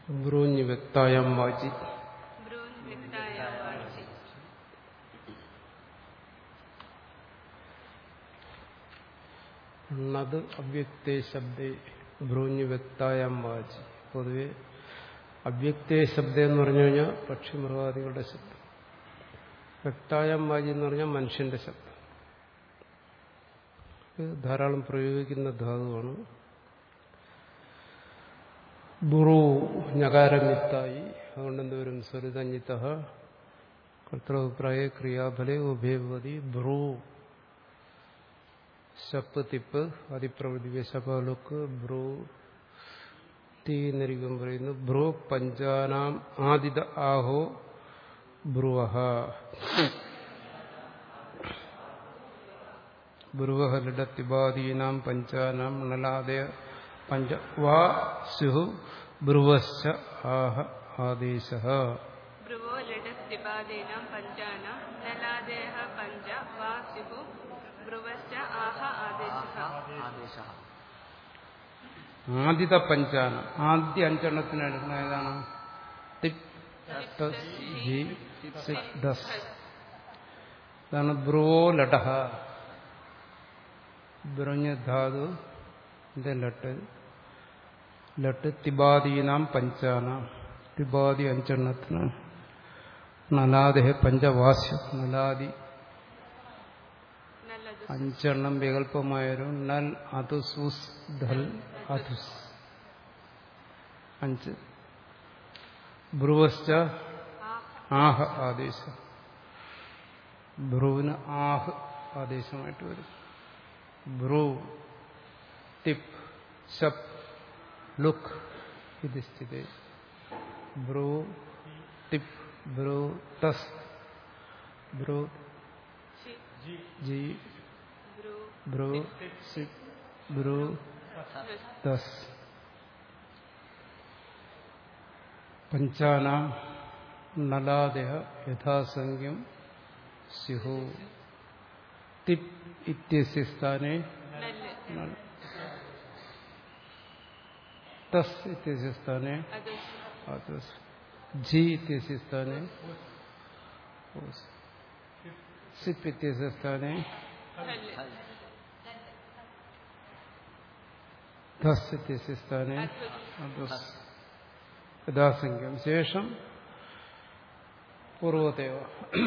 ബ്രൂഞ്ഞ് വ്യക്തായം വാചി ബ്രൂൻ വ്യക്തായ വാചി എന്നത് അവ്യക്തേ ശബ്ദേ ബ്രൂഞ്ഞ് വ്യക്തായം വാചി പൊതുവെ അവ്യക്തേ ശബ്ദം എന്ന് പറഞ്ഞു കഴിഞ്ഞാൽ പക്ഷിമൃഗാദികളുടെ ശബ്ദം വ്യക്തായം വാചി എന്ന് പറഞ്ഞാൽ മനുഷ്യന്റെ ശബ്ദം ഇത് ധാരാളം പ്രയോഗിക്കുന്ന ധാതുവാണ് ബുറു ഞകാരമിത്തായി അതുകൊണ്ട് എന്തോരും സ്വരിതഞ്ഞിത്ത കർത്തൃഭിപ്രായ ക്രിയാഫലെ ഉഭയവതി ബ്രൂ ശപ്പ് തിപ്പ് അതിപ്രവൃത്തി ശപലുക്ക് ബ്രൂ തീ എന്നിരിക്കും പറയുന്നു ബ്രൂ പഞ്ചാനാം ആദിത ആഹോ ബ്രുവഹ ബ്രുവഹ ലിടത്തിബാദീനാം പഞ്ചാനാം നലാദയ പഞ്ച വാ സ്യു ബ്രുവശ്ച ആഹ ആദേശ ബ്രുവോ ലഡസ്തിപാദേനം പഞ്ചാനം നലാദേഹ പഞ്ച വാ സ്യുഃ ബ്രുവശ്ച ആഹ ആദേശഃ ആദേശ ആദ്യത്തെ പഞ്ചാനം ആദ്യ അഞ്ചെണ്ണത്തിന് എടുക്കുന്ന ഏതാണ് ടിപ് ടസ്, ജി, സിക്, ദസ്. ഇതാണ് ബ്രുവോ ലഡഹ ബ്രഞ്ഞ ധാതു ഇത് ലട്ട് ലട്ട് തിബാദീനാം പഞ്ചാനാം തിബാദി അഞ്ചെണ്ണത്തിന് നലാദേഹ പഞ്ചവാസ്യം നലാദി നല്ലത് അഞ്ചെണ്ണം വികല്പമായൊരു നൽ അതുസൂസ് ധൽ അതുസ് അഞ്ച് ബ്രുവശ്ച ആഹ ആദേശം ബ്രുവിന് ആഹ് ആദേശമായിട്ട് വരും ബ്രു ടിപ്പ് ശപ് ലുക്ക് ഇത് സ്ഥിതി ബ്രു ടിപ്പ് ബ്രു തസ് ബ്രു ചി ജി ബ്രു ബ്രു സിപ് ബ്രു ദസ് പഞ്ചാനാം നലാദേഹ യഥാസംഖ്യം സ്യുഹു തിപ് ഇത്യസ്യ സ്ഥാനെ നല്ല് നൽ. തസ് ഇത്യസ്യ സ്ഥാനെ അദസ് ആതസ് ജി ഇത്യസ്യ സ്ഥാനെ ഓസ്. സിപ് ഇത്യസ്യ സ്ഥാനെ നല്ല് ധസ് ഇത്യസ്യ സ്ഥാനെ അദസ് അതസ് യഥാസംഖ്യം ശേഷം പൂർവദേവ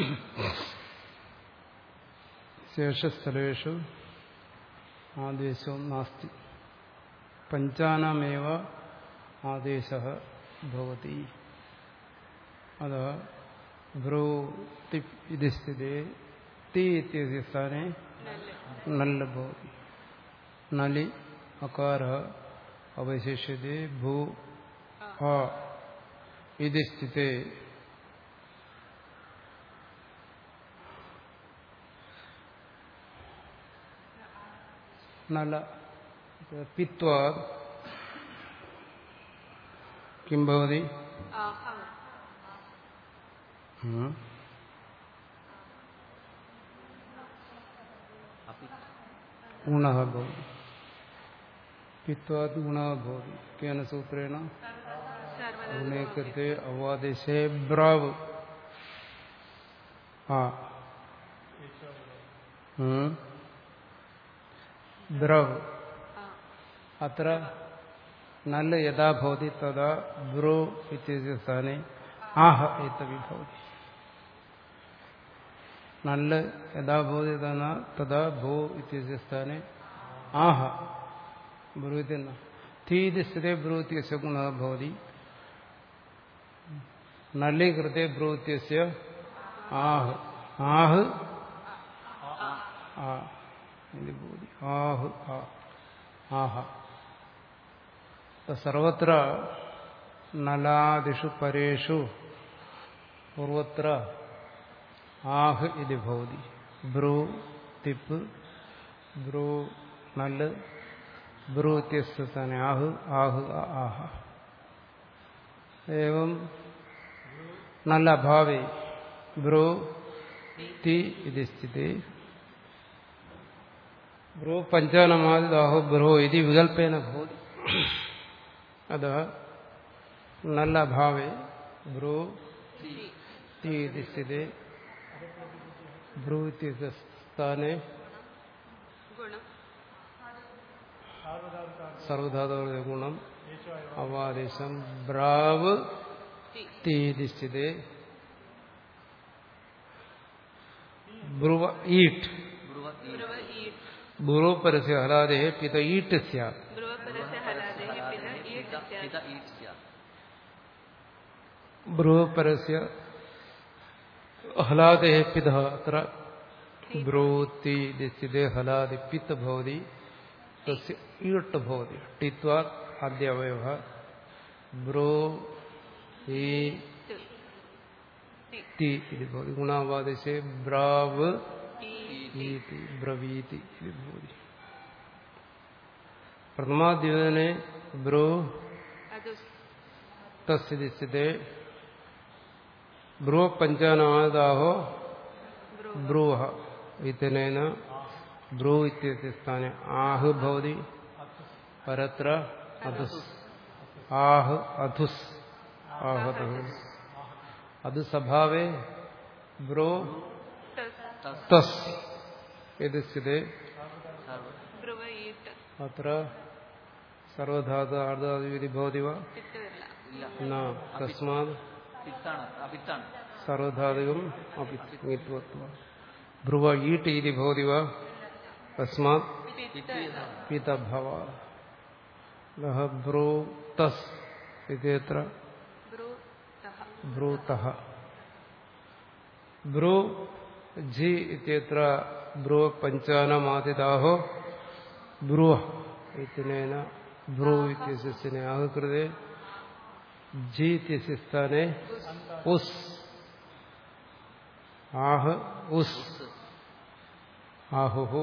ശേഷസ്ഥലേഷു ആദേശവും നാസ്തി പഞ്ചാനാമേവ ആദേശ ഭവതി അത ബ്രൂ തിപ് ഇതി സ്ഥിതി തി ഇത്യസ്യ സ്ഥാനെ നല്ല് നല്ല ഭവതി നലി അകാര അവശേഷ്യത്തെ ഭൂ ആ ഇതി സ്ഥിതേ നല പിത്വാ കിം ഭവതി ആഹ ഉം. അപ്പി ഗുണः भवति पित्वात् गुणः भवति केन सूत्रेण സർവദാ गुणे कृते अवादेशे ब्राव् हा हम्म? ब्रव् ആ अत्र नल् यदा भवति तदा ब्रो इत्यस्य स्थाने आह एतवि भवति नल् यदा भवति तदा तदा भो इत्यस्य स्थाने आह ब्रू इति न थी इति स्थिते ब्रू इत्यस्य गुणः भवति नल्लि कृते ब्रू इत्यस्य आह आह आ इति भवति आह आ आह സർവത്ര നലാദിഷു പരേഷു പൂർവത്ര ആഹ് ഇത് ഭവതി ബ്രൂ തിപ്പ് ബ്രൂ നല് ബ്രൂ ഇത്യസ്ഥാനെ ആഹ് ആഹ് ആ- ആഹ एवं नल अभावे ब्रो ति इति स्थिते ब्रो पञ्चानमादिदाहो ब्रो इति विकल्पेन भवति अतः നല്ല ഭാവേ ബ്രൂ തി ഇതി സ്ഥിതി ബ്രൂ ഇത്യस्य സ്ഥാനെ ഗുണം സർവധാതുകളുടെ ഗുണം അവാദേശം ബ്രാവ് തി തീതി സ്ഥിതി ബ്രുവ ഈട്ട് ബ്രുവ ഈ ബ്രുവ ഈ ബ്രൂ പരസ്യ ഹലാദേ പിത ഈട്ട് സ്യാത് ബ്രുവ പരസ്യ ഹലാദേഹ പിത ഈ പിത പിത ഈറ്റ് സ്യാത് ബ്രൂ പരസ്യ ഹലാദേ പിത അത്ര ബ്രൂത്തി സ്ഥിതി ഹലാദി പിത്ത ഭവതി തസ്യ ഈട്ട് ഭവതി ടിത്വാത് ആദ്യ അവയവ ബ്രൂ ഈ തി തി ഇത് ഭവതി ഗുണാവാദേശേ ബ്രാവ് ഈ ഈതി ബ്രവീതി ഇത് ഭവതി പ്രഥമാദ്യോതനെ ബ്രൂ അത് തസ്ഥിതി സ്ഥിതേ ബ്രൂ പഞ്ചാനാദാഹോ ബ്രു ബ്രൂഹ ഇതനേന ബ്രൂ ഇത്യस्य സ്ഥാനെ ആഹ് ഭവതി പരത്ര അധുസ് ആഹ് അധുസ് ആഹതഃ അത് സ്വഭാവേ ബ്രോ തസ് തസ് ഇത് സ്ഥിതേ സർവ ബ്രുവ ഈട്ട് അത്ര സർവധാതു ആർദ്ധാദിവിധി ഭവതി വാ പിത്ത് വരില്ല ഇല്ല ന തസ്മാത് പിത്താണ് അപിത്താണ് സർവധാതുകം അപിത്വത്വ ബ്രുവ ഈട്ട് ഇതി ഭവതി വാ തസ്മാത് പിത്ത് പിതഭവ ലഹ ബ്രൂ തസ് ഇതേത്ര ബ്രു തഹ ബ്രൂതഃ ബ്രൂ ജി ഇത്യത്ര ബ്രൂ പഞ്ചാനമാതിദാഹോ ബ്രൂഹ ഇത്യനേന ബ്രൂ ഇത്യസ്യനെ ആഹൃതേ ജി ഇത്യസ്യ സ്ഥാനെ ഉസ് ആഹ് ഉസ് ആഹുഹു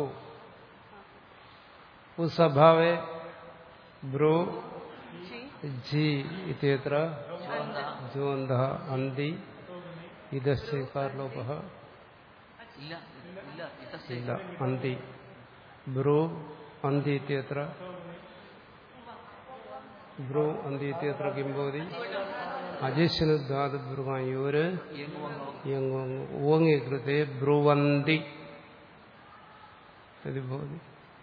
ഉസ് അഭാവേ ബ്രൂ ജി ജി ഇത്യത്ര ജോന്ത അന്തി ഇതസ്യ കാർലോപ ഇല്ല ഇല്ല ഇതസ്യ ഇല്ല അന്തി ബ്രൂ അന്തി ഇത്യത്ര ബ്രൂ അന്തി ഇത്യത്ര കിം ഭവതി അജസ്വനുദ്ധാത് ബ്രുവായൂര് യങ്ങുവങ്ങോ ഓങ്ങി കൃത്തെ ബ്രുവന്തി ഇത് ഭവതി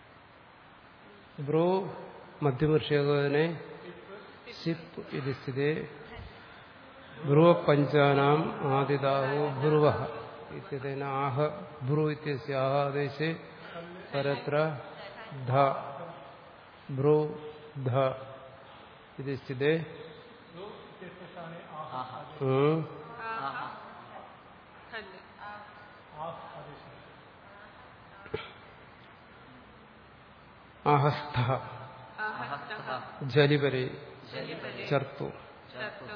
ബ്രൂ മധ്യമർഷകനെ സിപ്പ് ഇത് സ്ഥിതി ബ്രുവ പഞ്ചാനാം ആദിതാഹോ ബ്രുവ ഇത്യതേന ആഹ ബ്രു ഇത്യസ്യ ആഹാദേശേ പരത്ര ധ ബ്രു ധ ഇത് സ്ഥിതി ആഹ ഉം. ആഹ ഹല്ല് ആഹസ്ഥ ആഹസ്തഹ ജലിപരെ ജലിപരെ ചർത്തു ചർത്തു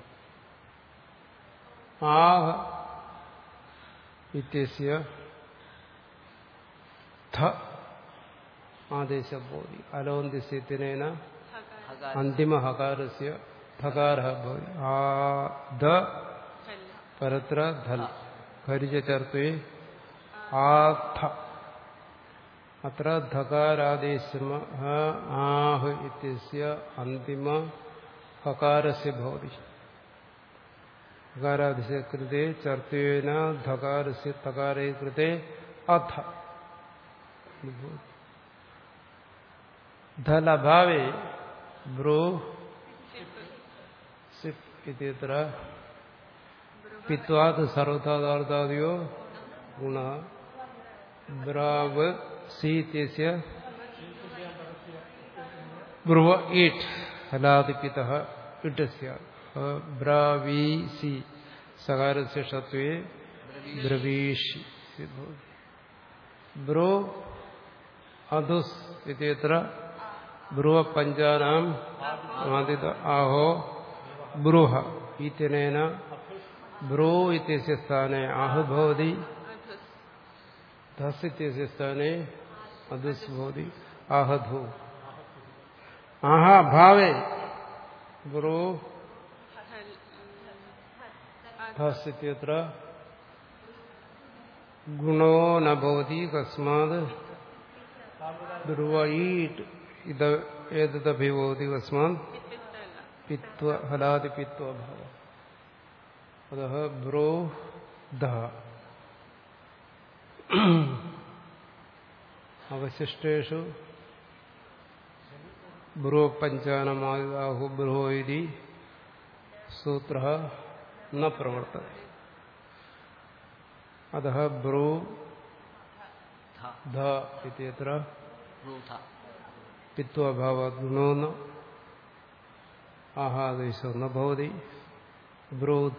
ആഹ ഇത്യസ്യ ധ ആദേശബോധി അലോന്തിസ്യത്തിനേന ഹകാര ഹകാര അന്തിമ ഹകാരസ്യ ധകാര ഭവതി ആ ധ ഹല്ല് പരത്ര ധൽ ഖരിജ ചർത്തേ ആഥ അത്ര ധകാരാദേശമ ആഹ് ഇത്യസ്യ അന്തിമ ഹകാരസ്യ ഭവതി ഹകാരാദിസ്യ കൃതേ ചർത്തേന ധകാരസ്യ തകാരേ കൃതേ അഥ ധലഭാവേ ബ്രൂ സിപ് ഇത്യത്ര പിത്വാത് സർവതാദാർദ്ധാദിയോ ഗുണ ബ്രാവ് സീത്യസ്യ ബ്രുവ ഈട്ട് ഹലാദിപിത ഇട്ടസ്യ ബ്രാവീസി സകാരസ്യ ഷത്വേ ബ്രവീഷി ബ്രോ അധുസ് ഇത്യത്ര ബ്രുവ പഞ്ചാനാം ആദിത ആഹോ ബ്രൂഹ ഇത്യനേന ബ്രൂ ഇത്യസ്യ സ്ഥാനെ ആഹു ഭവതി അധുസ് ധസ് ഇത്യസ്യ സ്ഥാനെ അധുസ് ഭവതി ആഹധു ആഹാ ഭാവേ ബ്രൂ ഹൽ ധസ് ഇത്യത്ര ഗുണോ ന ഭവതി കസ്മാത് ബ്രുവ ഈട്ട് ഇത് ഏതദഭി ഭവതി കസ്മാത് പിത്തല്ല പിത്വ ഹലാദി പിത്വഭാവ അത ബ്രോ ദ അവശിഷ്ടേഷു ബ്രോ പഞ്ചാനമാഹു ബ്രോ ഇതി സൂത്ര ന പ്രവർത്തത അത ബ്രോ ധ ധ ഇത്യത്ര ബ്രൂഥ പിത്വഭാവാത് ഗുണോ ന ആഹാദേശോ ന ഭവതി ബ്രൂധ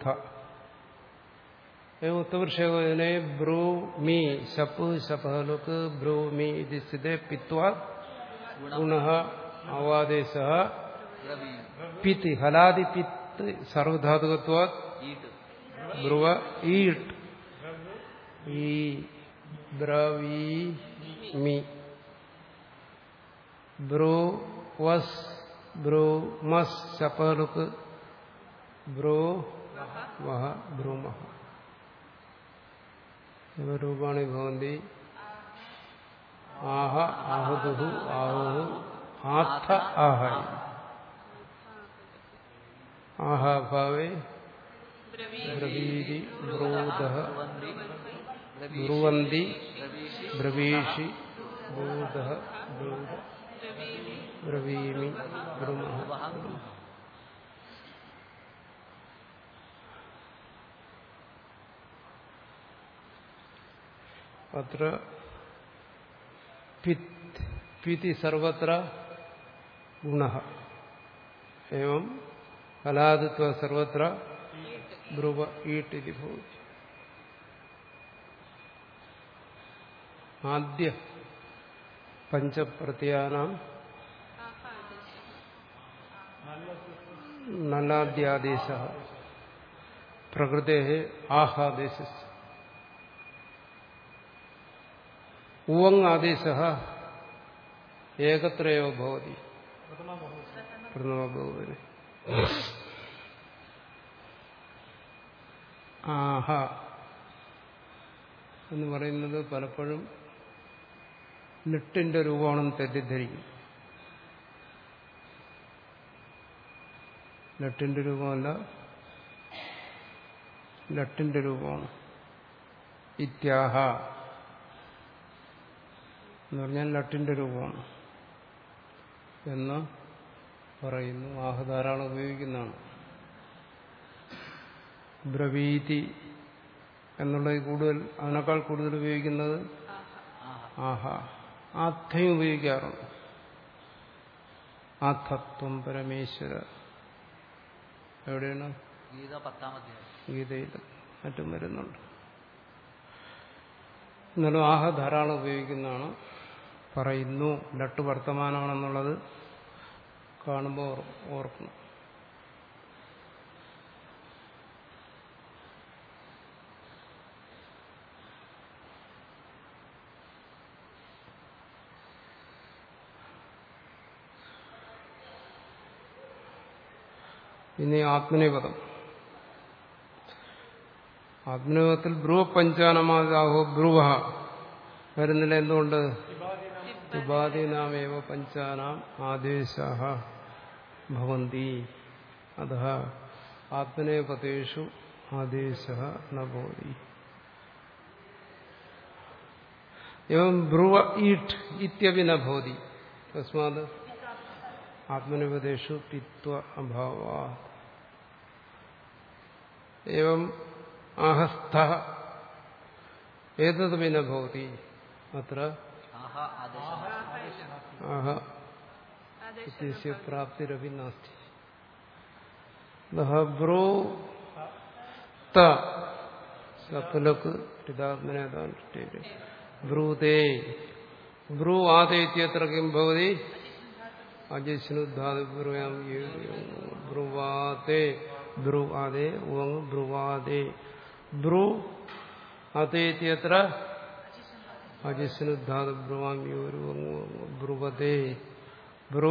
एवं उत्तमर्षे ब्रूमि शप शपलोक ब्रूमि इति स्थिते पित्वात् गुणः अवादेशः ബ്രവീ पिति हलादि पित् सर्वधातुकत्वात् ഈട്ട് ब्रुव ईट् ई ब्रवीमि ब्रो वस् ब्रो मस् शपलुक् ब्रो वः ब्रूमः रूपाणि भवन्ति आह आहुदुः आहुः आत्थ आह आहाभावे ब्रवीति ब्रोधः ബ്രുവന്തി ബ്രവീ ब्रुवन्ति ബ്രവീഷി ब्रवीषि ब्रूधः ब्रूध ब्रवीमि ब्रुमः വഹ अत्र पित् पिति सर्वत्र गुणः एवं फलादित्व सर्वत्र ब्रुव ईट् इति भवति आद्य पञ्चप्रत्ययानां नलाद्यादेशः प्रकृतेः आहादेशस्य उवङ् आदेशः एकत्र एव भवति प्रथमबहुवचने ആഹ എന്ന് പറയുന്നത് പലപ്പോഴും ലിട്ടിന്റെ രൂപമാണെന്ന് തെറ്റിദ്ധരിക്കും ലട്ടിന്റെ രൂപമല്ല ലട്ടിന്റെ രൂപമാണ് ഇത്യാഹ എന്ന് പറഞ്ഞാൽ ലട്ടിന്റെ രൂപമാണ് എന്ന് പറയുന്നു ആഹ ധാരാളം ഉപയോഗിക്കുന്നതാണ് ബ്രവീതി എന്നുള്ളത് കൂടുതൽ അതിനേക്കാൾ കൂടുതൽ ഉപയോഗിക്കുന്നത് ആഹ ആത്ഥയും ഉപയോഗിക്കാറുണ്ട് ആത്ഥത്വം പരമേശ്വര എവിടെയാണ് ഗീത പത്താം അധ്യായം ഗീതയിൽ മറ്റും വരുന്നുണ്ട് എന്നാലും ആഹ ധാരാളം ഉപയോഗിക്കുന്നതാണ് പറയുന്നു ലട്ട് വർത്തമാനമാണെന്നുള്ളത് കാണുമ്പോൾ ഓർ- ഓർക്കണം ഇനി ആത്മനിപദം ആത്മനിപദത്തിൽ ബ്രുവ പഞ്ചാനമാതാഹോ ബ്രുവ വരുന്നില്ല എന്തുകൊണ്ട് ഉപാധിനാമേവ പഞ്ചാനാം ആദേശ ഭവന്തി അത ആത്മനേപതേഷു ആദേശ നവതി എവം ബ്രുവ ഈട്ട് ഇത്യപി നവതി തസ്മാത് ആത്മനിപതേഷു പിത്വ അഭാവ എവം ആഹസ്ഥ ഏതദപി നവതി അത്ര ആഹ ആദേശം ആഹ ഇത്യസ്യ പ്രാപ്തിരപി നാസ്തി ബ്രോ ത സഫലക്ക് പിതാത്മനേതാൻ ബ്രൂതേ ബ്രൂ ആദേ ഇത്യത്ര കിം ഭവതി അജിഷ്ണുധാതു ബ്രൂയാം ബ്രുവാതേ ബ്രു ആദേ ഉവങ് ബ്രുവാദേ ബ്രു ആദേ ഇത്യത്ര അജിസ്നുദ്ധാത ബ്രുവതേ ബ്രൂ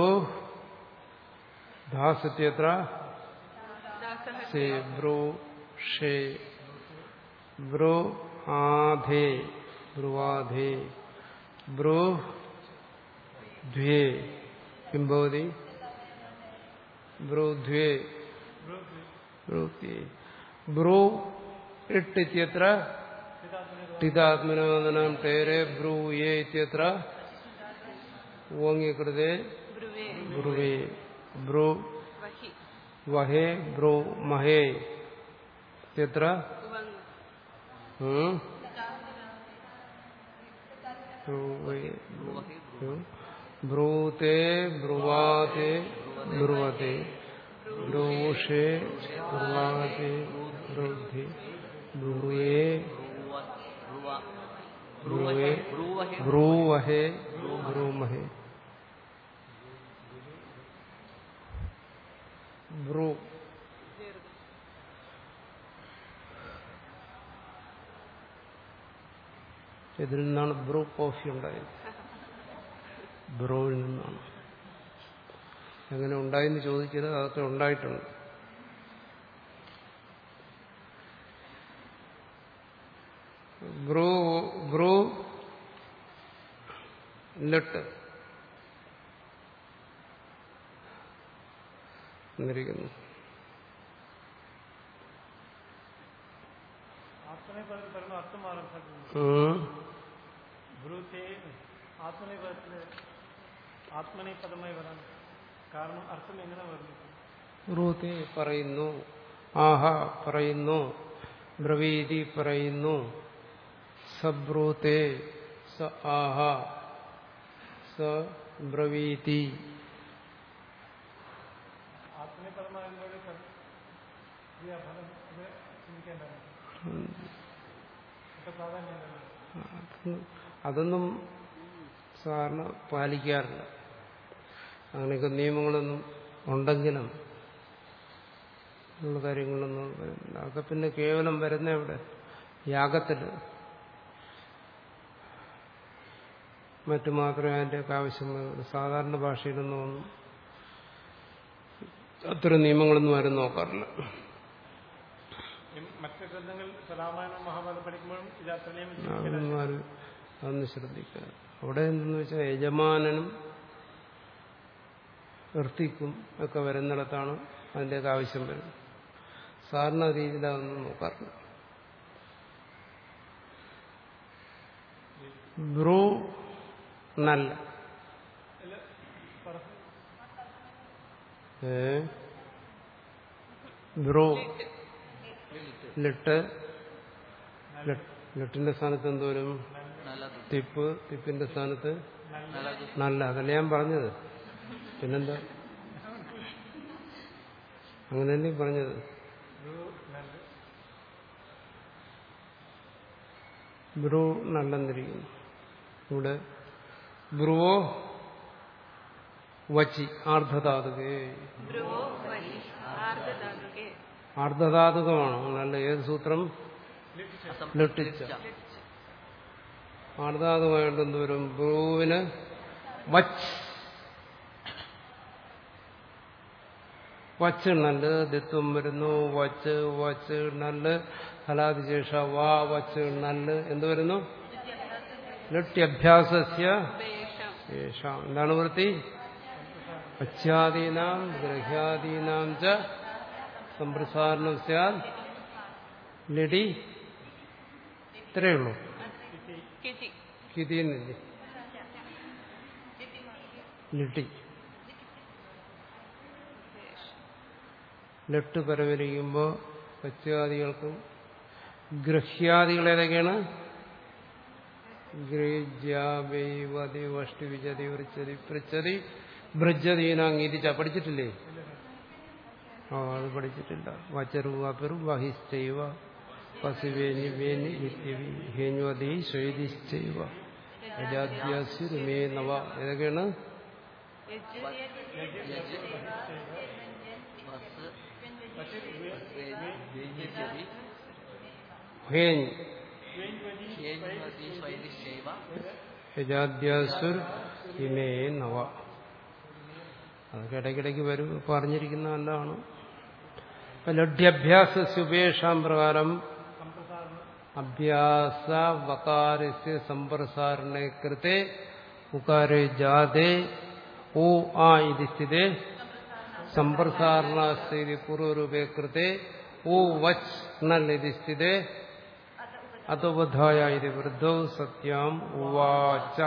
ധാസത്യത്ര സേ ബ്രൂ ഷേ ബ്രൂ ആധേ ബ്രുവാധേ ബ്രൂ ദ്വേ കിം ഭവതി ബ്രൂധ്വേ ബ്രൂത്തി ബ്രൂ ഇട്ട് ഇത്യത്ര ടിതാത്മനോദനം ടേരെ ബ്രൂ യേ ഇത്യത്ര ഓങ്ങികൃതേ ബ്രുവേ ബ്രുവേ ബ്രൂ വഹി വഹേ ബ്രൂ മഹേ ഇത്യത്ര ഉവങ് ഉം? ബ്രൂവേ ബ്രുവഹി ബ്രൂ- ബ്രൂതേ ബ്രുവാതേ ബ്രുവതേ ബ്രൂഷേ ബ്രുവാതേ ബ്രൂധി ബ്രൂയേ ബ്രുവ ബ്രുവ ബ്രുവേ ബ്രുവഹി ബ്രൂവഹേ ബ്രൂമഹേ ബ്രൂ ദീർഘം ഇതിൽ നിന്നാണ് ബ്രൂ കോഫി ഉണ്ടായത് ബ്രൂവിൽ നിന്നാണ് എങ്ങനെ ഉണ്ടായെന്ന് ചോദിക്കരുത് അതൊക്കെ ഉണ്ടായിട്ടുണ്ട് ബ്രൂ ബ്രൂ ലെട്ട് എന്നിരിക്കുന്നു ಆತ್ಮನೇ ಬರೆದು ಬರಲು ಅರ್ಥ ಮಾಡಬೇಕು ഉം. ಬ್ರೂತೆ ಆತ್ಮನೇ ಬರ್ತದೆ ആത്മനെ പദമായി വരാൻ കാരണം അർത്ഥം എങ്ങനെ വർണ്ണിക്കും ബ്രൂത്തെ പറയുന്നു ആഹ പറയുന്നു ബ്രവീതി പറയുന്നു സബ്രൂത്തെ സ ആഹ സ ബ്രവീതി ആത്മനെ പദമാകുമ്പോൾ ക്രിയാഫലം ഇത് ചിന്തിക്കേണ്ടതാണ് ഇത് പ്രാധാന്യം അതൊന്നും സാധാരണ പാലിക്കാറില്ല അങ്ങനെയൊക്കെ നിയമങ്ങളൊന്നും ഉണ്ടെങ്കിലും ഉള്ള കാര്യങ്ങളൊന്നും വരുന്നില്ല അതൊക്കെ പിന്നെ കേവലം വരുന്ന എവിടെ യാഗത്തിൽ മറ്റു മാത്രമേ അതിൻ്റെയൊക്കെ ആവശ്യം വരുള്ളൂ സാധാരണ ഭാഷയിലൊന്നും ഒന്നും അത്തരം നിയമങ്ങളൊന്നും ആരും നോക്കാറില്ല മറ്റ് ഗ്രന്ഥങ്ങൾ രാമായണം മഹാഭാരതം പഠിക്കുമ്പോഴും ഇത് അത്രയും അതൊന്നും ആരും അതൊന്നും ശ്രദ്ധിക്കുക അവിടെ എന്തെന്ന് വെച്ചാൽ യജമാനനും വൃത്തിക്കും ഒക്കെ വരുന്നിടത്താണ് അതിൻ്റെയൊക്കെ ആവശ്യം വരുന്നത് സാധാരണ രീതിയിൽ അതൊന്നും നോക്കാറില്ല ബ്രൂ നല്ല ഏ ബ്രൂ ലിട്ട് ലിട്ട്- ലിട്ടിന്റെ സ്ഥാനത്ത് എന്തോരും നല്ലത് തിപ്പ് തിപ്പിന്റെ സ്ഥാനത്ത് നല്ലത് നല്ല അതല്ല ഞാൻ പറഞ്ഞത് പിന്നെന്താ അങ്ങനെയല്ലേ പറഞ്ഞത് ബ്രൂ നല്ലെന്നിരിക്കുന്നു ഇവിടെ ബ്രുവോ വച്ചി ആർദ്ധധാതുകേ ബ്രുവോ വഹി ആർദ്ധാതുകെ ആർദ്ധധാതുകമാണോ നല്ല ഏത് സൂത്രം അസം ലിട്ടിച്ച ആർദ്ധാതുകമായിട്ട് എന്തോരും ബ്രൂവിന് വച്ച് വച്ച് നല്ല ദിത്വം വരുന്നു വച്ച് വച്ച് നല്ല ഫലാതിശേഷ വാ വച്ച് നല്ല എന്ത് വരുന്നു ലട്യഭ്യാസസ്യ ഉപേഷം ശേഷം എന്താണ് വൃത്തി പശ്ചാദീനാം ഗ്രഹ്യാദീനാം ച സംപ്രസാരണം സ്യാൽ ലഡി ഇത്രയേ ഉള്ളൂ കിതി കിതിന്നില്ലേ ലിട്ടി ലെട്ട് പരവരിക്കുമ്പോൾ പശ്ചാദികൾക്കും ഗ്രഹ്യാദികൾ ഏതൊക്കെയാണ് ഗ്രഹ്യാവൈവതി വഷ്ടി വിജതി വൃച്ചതി പൃച്ചതി ഭ്രജതീനാംഗീതിച്ച പഠിച്ചിട്ടില്ലേ ആ അത് പഠിച്ചിട്ടില്ല വചരുവാപെറു വഹിശ്ചൈവ പശുവേനി വേനി നിത്യവി ഹേന്വതി ശ്വേതിശ്ചൈവ യജാദ്യാസുരുമേ നവ ഏതൊക്കെയാണ് യജ് യജ് വസ് വ്യഞ്ജതി ഹേൻ ഹേന്വതി സ്വൈതിശൈവ യജാദ്യാസുർ ഇമേ നവ അതൊക്കെ ഇടയ്ക്കിടയ്ക്ക് വരും പറഞ്ഞിരിക്കുന്ന നല്ലതാണ് ഇപ്പൊ ലഡ്യഭ്യാസ ഉപേക്ഷാം പ്രകാരം അഭ്യാസ വകാരസ്യ സമ്പ്രസാരണ കൃത്തെ ഉകാരെ ജാതേ ഓ ആ ഇത് സ്ഥിതേ സമ്പ്രസാരണസ്ഥിതി പൂർവ്വരൂപേ കൃത്തെ ഓ വച്ച് നല്ലതി സ്ഥിതേ അതോബദ്ധായ ഇത് വൃദ്ധോ സത്യം ഉവാച്ച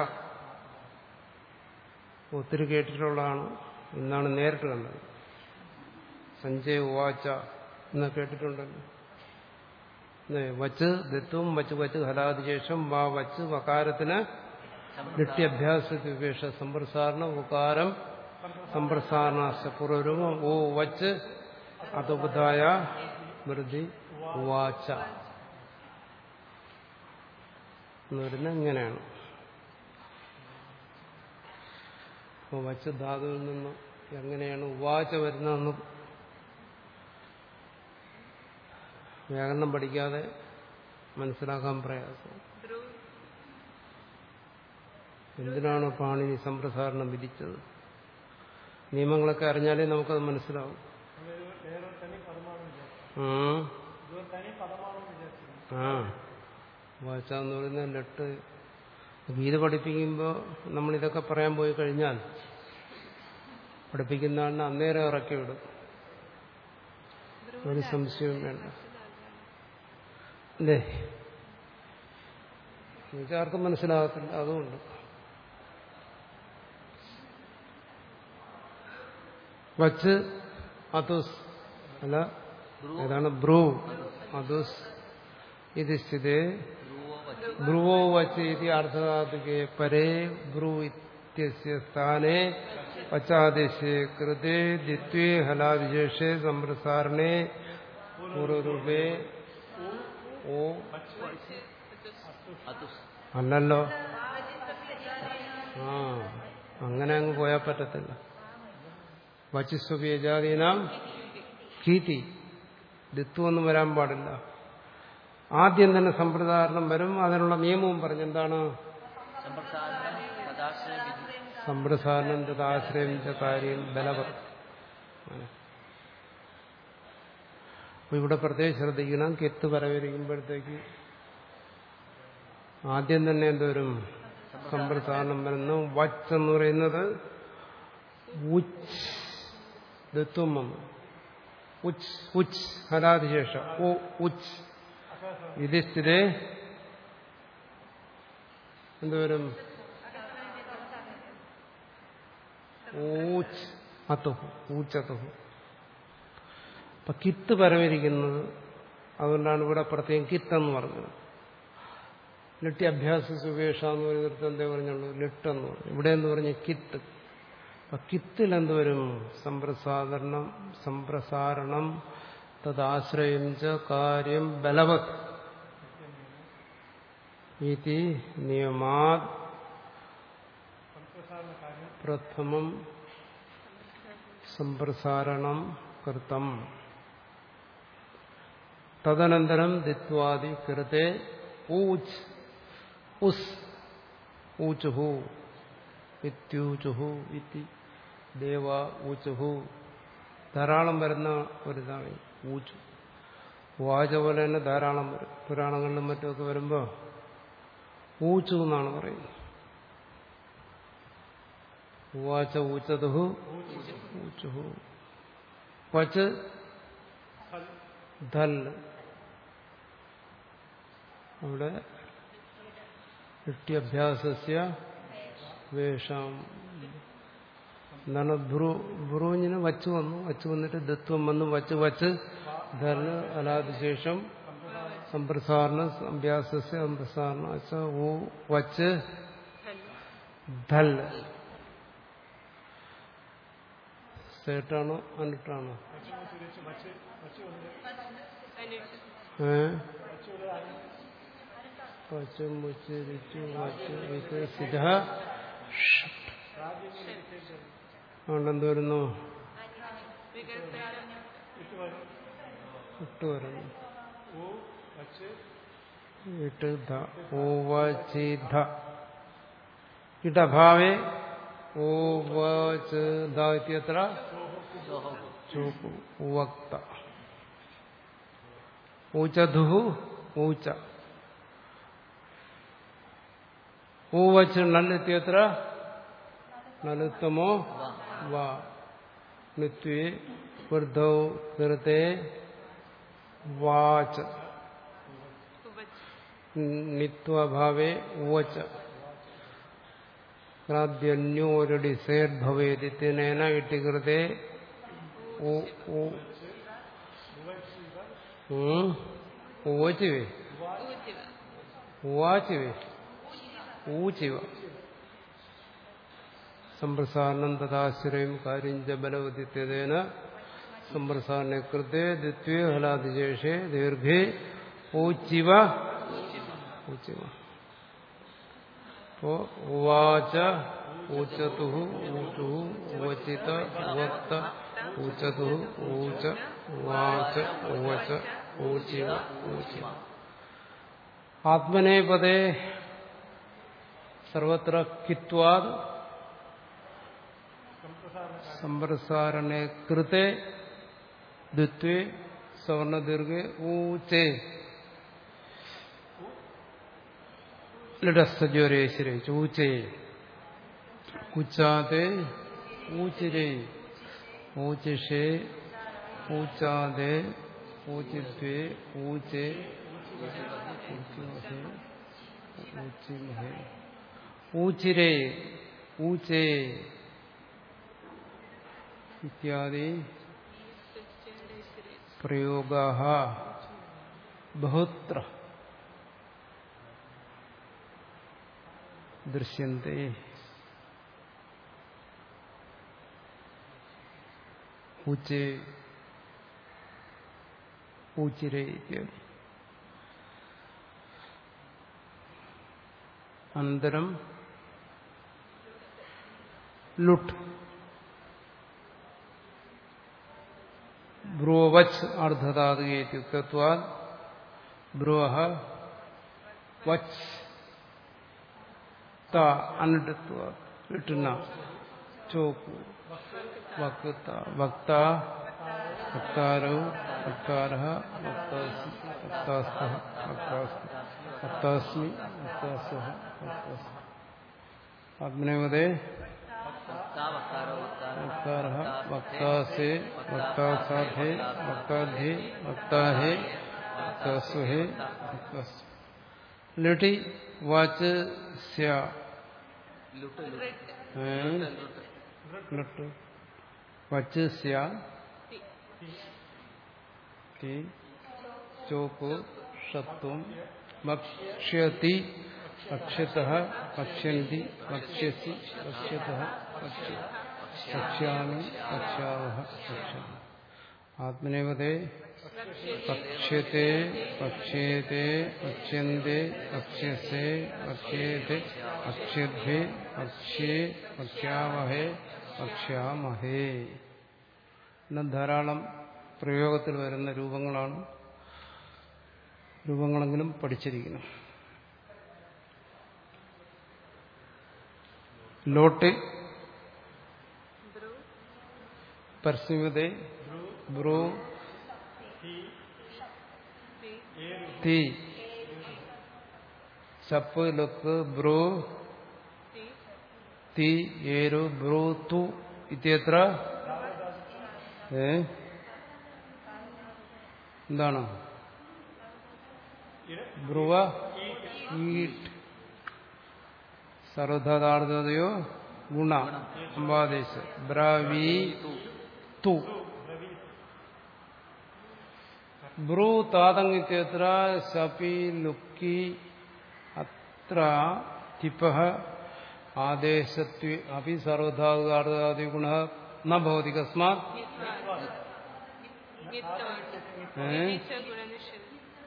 ഒത്തിരി കേട്ടിട്ടുള്ളതാണ് ഇന്നാണ് നേരിട്ട് കണ്ടത് സഞ്ജയ് ഉവാച്ച എന്ന് കേട്ടിട്ടുണ്ടല്ലോ 네, വച്ച് ദത്വം വച്ച് വച്ച് ഹലാദിശേഷം വാ വച്ച് വകാരത്തിന് നിത്യഭ്യാസ സമ്പ്രസാരണ ഉകാരം സമ്പ്രസാരണ പൂർവരൂപം ഓ വച്ച് അതുബുദ്ധായ മൃതി ഉവാച്ച എന്ന് പറയുന്നത് ഇങ്ങനെയാണ് അപ്പോൾ വച്ച് ധാതുവിൽ നിന്ന് എങ്ങനെയാണ് ഉവാച്ച വരുന്നതെന്ന് വ്യാകരണം പഠിക്കാതെ മനസ്സിലാക്കാൻ പ്രയാസം ധ്രുവ് എന്തിനാണ് പാണിനി സമ്പ്രസാരണം വിധിച്ചത് നിയമങ്ങളൊക്കെ അറിഞ്ഞാലേ നമുക്കത് മനസ്സിലാവും അതൊരു വേറെ തനി പദമാണെന്ന് വിചാരിച്ചു ഉം. ഇതൊരു തനി പദമാണെന്ന് വിചാരിച്ചു ആ വാച്ച എന്ന് പറയുന്ന ലെട്ട് ഗീത പഠിപ്പിക്കുമ്പോൾ നമ്മളിതൊക്കെ പറയാൻ പോയി കഴിഞ്ഞാൽ പഠിപ്പിക്കുന്ന ആളിനെ അന്നേരം ഇറക്കി വിടും ഒരു സംശയവും വേണ്ട അല്ലേ എനിക്കാർക്കും മനസ്സിലാകത്തില്ല അതുകൊണ്ട് വച്ച് അതുസ് അല്ല ഏതാണ് ബ്രൂ അതുസ് ഇത് സ്ഥിതേ ധ്രുവോ വച്ച് ബ്രുവോ വച്ച് ഇത് അർത്ഥധാതുകെ പരേ ബ്രൂ ഇത്യസ്യ സ്ഥാനെ വച്ചാദേശേ കൃതേ ദിത്വേ ഹലാവിശേഷേ സമ്പ്രസാരണേ പൂർവരൂപേ ഓ അതുസ് അല്ലല്ലോ ആ അങ്ങനെ അങ്ങ് പോയാൽ പറ്റത്തില്ല വച്ചിസ്വപേജാതീനാം കീതി ദിത്വമൊന്നും വരാൻ പാടില്ല ആദ്യം തന്നെ സമ്പ്രദാരണം വരും അതിനുള്ള നിയമവും പറഞ്ഞു എന്താണ് സമ്പ്രസാരണം പദാശ്രയ വിധി സമ്പ്രസാരണം തഥാശ്രയം ച കാര്യം ബലവർ അപ്പൊ ഇവിടെ പ്രത്യേകം ശ്രദ്ധിക്കണം കെത്ത് വരവിരിക്കുമ്പോഴത്തേക്ക് ആദ്യം തന്നെ എന്തോരും സമ്പ്രസാരണം വരുന്നു വച്ച് എന്ന് പറയുന്നത് ഉച്ച് ദത്വം വന്നു ഉച്ച് ഉച്ച് ഹലാതിശേഷം ഓ ഉച്ച് ഇത് സ്ഥിരേ എന്തോരും ഊച്ച് അത്തുഹു ഊച്ചത്തുഹു അപ്പൊ കിത്ത് പരമിരിക്കുന്നത് അതുകൊണ്ടാണ് ഇവിടെ പ്രത്യേകം കിത്തെന്ന് പറഞ്ഞത് ലിട്ടി അഭ്യാസ സുപേക്ഷ എന്ന് പറയുന്നിടത്ത് എന്തേ പറഞ്ഞുള്ളൂ ലിട്ടെന്ന് പറഞ്ഞു ഇവിടെ എന്ന് പറഞ്ഞ കിത്ത് അപ്പൊ കിത്തിൽ എന്തുവരും സമ്പ്രസാരണം സമ്പ്രസാരണം തദാശ്രയം ച കാര്യം ബലവത് ഇതി നിയമാത് പ്രഥമം സമ്പ്രസാരണം കൃതം തദനന്തരം ദിത്വാദി കൃത്തെ ഊച്ച് ഉസ് ഊച്ചുഹു ഇത്യൂച്ചുഹു ഇതി ദേവ ഊച്ചുഹു ധാരാളം വരുന്ന ഒരിതാണ് ഊച്ചു വാച പോലെ തന്നെ ധാരാളം വരും പുരാണങ്ങളിലും മറ്റുമൊക്കെ വരുമ്പോൾ ഊച്ചു എന്നാണ് പറയുന്നത് ഉവാച ഊച്ചതുഹു ഊച്ചുഹു വച്ച് ധൽ അവിടെ ഇട്ട്യഭ്യാസസ്യ വേഷാം എന്താണ് ബ്രു ബ്രൂഞ്ഞിന് വച്ച് വന്നു വച്ച് വന്നിട്ട് ദത്വം വന്നു വച്ച് വച്ച് ധൽ അലാത് ശേഷം സമ്പ്രസാരണ അഭ്യാസസ്യ സമ്പ്രസാരണ വച്ച ഊ വച്ച് ധൽ സേട്ടാണോ അനിട്ടാണോ ഏ വച്ച് മുച്ച് രിച്ചു വച്ച് വികസിത അതുകൊണ്ടെന്ത് വരുന്നു ഇട്ട് വരുന്നു ഇട്ട് ധ ഓവചിധ ഇടഭാവേ ഓവച ഇത്യത്ര സോഹോ ചൂപ്പു ഉവക്ത ഊച്ചധു ഊച്ച ഊവച്ച് നല്ലെത്തിയത്ര നലുത്തമോ വാ നിത്വേ വൃദ്ധൗ കൃത്തെ വാച ഉപച്ച് നിത്വഭാവേ ഉവച്ച ക്രാദ്യന്യോരടി സേർ ഭവേദിത്യനേന ഇട്ടി കൃത്തെ ഉ- ഉ- ഉം? ഉവച്ചുവേ ഊച്ചിവ ഉവാച്ചുവേ ഊച്ചിവ സമ്പ്രസാരണം തഥാശ്രയം കാര്യം ച ബലവദിത്യതേന സമ്പ്രസാരണ കൃത്തെ ദ്വിത്വേ ഹലാതിശേഷേ ദീർഘേ ഊച്ചിവ ഊച്ചിവ അപ്പോ ഉവാച ഊച്ചതു ഊചു ഉവചിത ഉവത്ത ഊച്ചതു ഊച്ച ഉവാച ഉവച ഊച്ചിവ ഊച്ചിവ ആത്മനേപദേ സർവത്ര കിത്വാദ് സമ്പ്രസാരണേ കൃത്തെ ദ്വിത്വേ സവർണദീർഘേ ഊച്ചേ ലഡസ്സജ്വരേശ്വരേ ഊച്ചേ ഉച്ചാതെ ഊച്ചിരേ ഊച്ചിഷേ ഊച്ചാതെ ഊച്ചിത്വേ ഊച്ചേ ഊച്ചിമഹേ ഊച്ചിമഹേ ഊച്ചിരേ ഊച്ചേ ഇത്യാദി പ്രയോഗാ ബഹുത്ര ദൃശ്യന്തെ ഊച്ചേ ഊച്ചിരേ ഇത്യാദി അനന്തരം ലുട്ട് ബ്രുവച്ച് അർദ്ധധാതുകേത്യുക്തത്വാ ബ്രുവ വച്ച് ത അനിടത്വ ലിട്ടുന്ന ചോക്കു വക്ത വക്ത വക്താരോ വക്താര വക്താസ്മി വക്താസ്ത വക്താസ്മി വക്താസ്മി വക്താസ്വഹ വക്താസ്മി ആത്മനേവതേ वक्ता वक्तारो वक्तारः वक्तार वक्तासे वक्तासाधे वक्ताधे वक्ताहे वक्तास्वहे वक्तास् लिटि वाच स्या लुट लुट हैं? लुट वच स्या ति चोको षत्वं वक्ष्यति वक्ष्यतः वक्ष्यन्ति वक्ष्यसि वक्ष्यतः वक्ष्य वक्ष्यामि वक्ष्यावः वक्ष्यामि आत्मनेपदे वक्ष्यते वक्ष्येते वक्ष्यन्ते वक्ष्यसे वक्ष्येते वक्ष्यद्भे वक्ष्ये വക്ഷ്യാമഹേ വക്ഷ്യാമഹേ എന്ന ധാരാളം പ്രയോഗത്തിൽ വരുന്ന രൂപങ്ങളാണ് രൂപങ്ങളെങ്കിലും പഠിച്ചിരിക്കണം ലോട്ട് ബ്രൂ പർസ്യമതേ ബ്രൂ സി തി ചപ്പ് ലുക്ക് ബ്രൂ സി തി ഏരു ബ്രൂ തു ഇത്യത്ര ഏ എന്താണ് ബ്രുവ ഈട്ട് സർവധാതാർത്ഥതയോ ഗുണ അമ്പാദേശ ബ്രവീ തു ബ്രൂ താതങ്ങിത്യത്ര ശപി ലുക്കി അത്ര തിപ ആദേശത്വ അപി സർവധാതുകാർദാദി ഗുണ ന ഭവതി കസ്മാത് ഏ? ഗുണനിഷേധം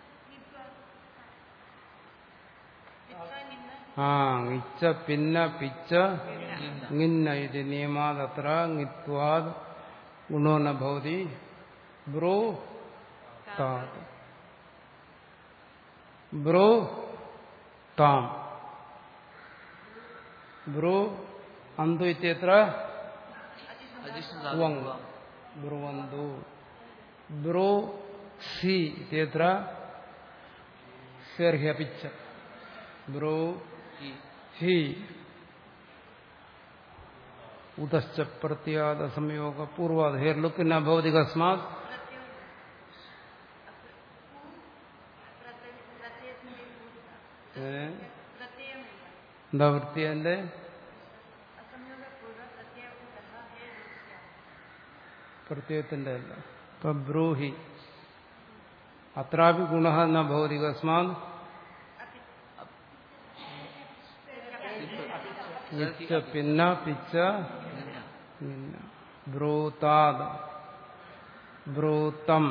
ആ ഇച്ച പിന്ന പിച്ചങ്ങിന്ന ഇത് നിയമാതത്രങ്ങിത്വാദ് ഗുണോ ന ഭവതി ബ്രൂ താത് ബ്രൂ താം ബ്രൂ അന്തു ഇത്യത്ര अजिष्ण വങ് ബ്രുവന്തു ബ്രൂ സി ഇത്യത്ര സെർഹ്യപിച്ച ബ്രൂ की ഹി ഉദശ്ച പ്രത്യാദ സംയോഗ പൂർവാദ ഹേർ ലുക്ക് ന ഭവതി കസ്മാത് ഏ? എന്താ വൃത്തി എന്റെ പ്രത്യയത്തിന്റെ അല്ല ഇപ്പൊ ബ്രൂഹി അത്രാപി ഗുണ എന്ന ഭവതി കസ്മാത് വിച്ച പിന്ന പിച്ച നിന്ന ബ്രൂതാദ് ബ്രൂതം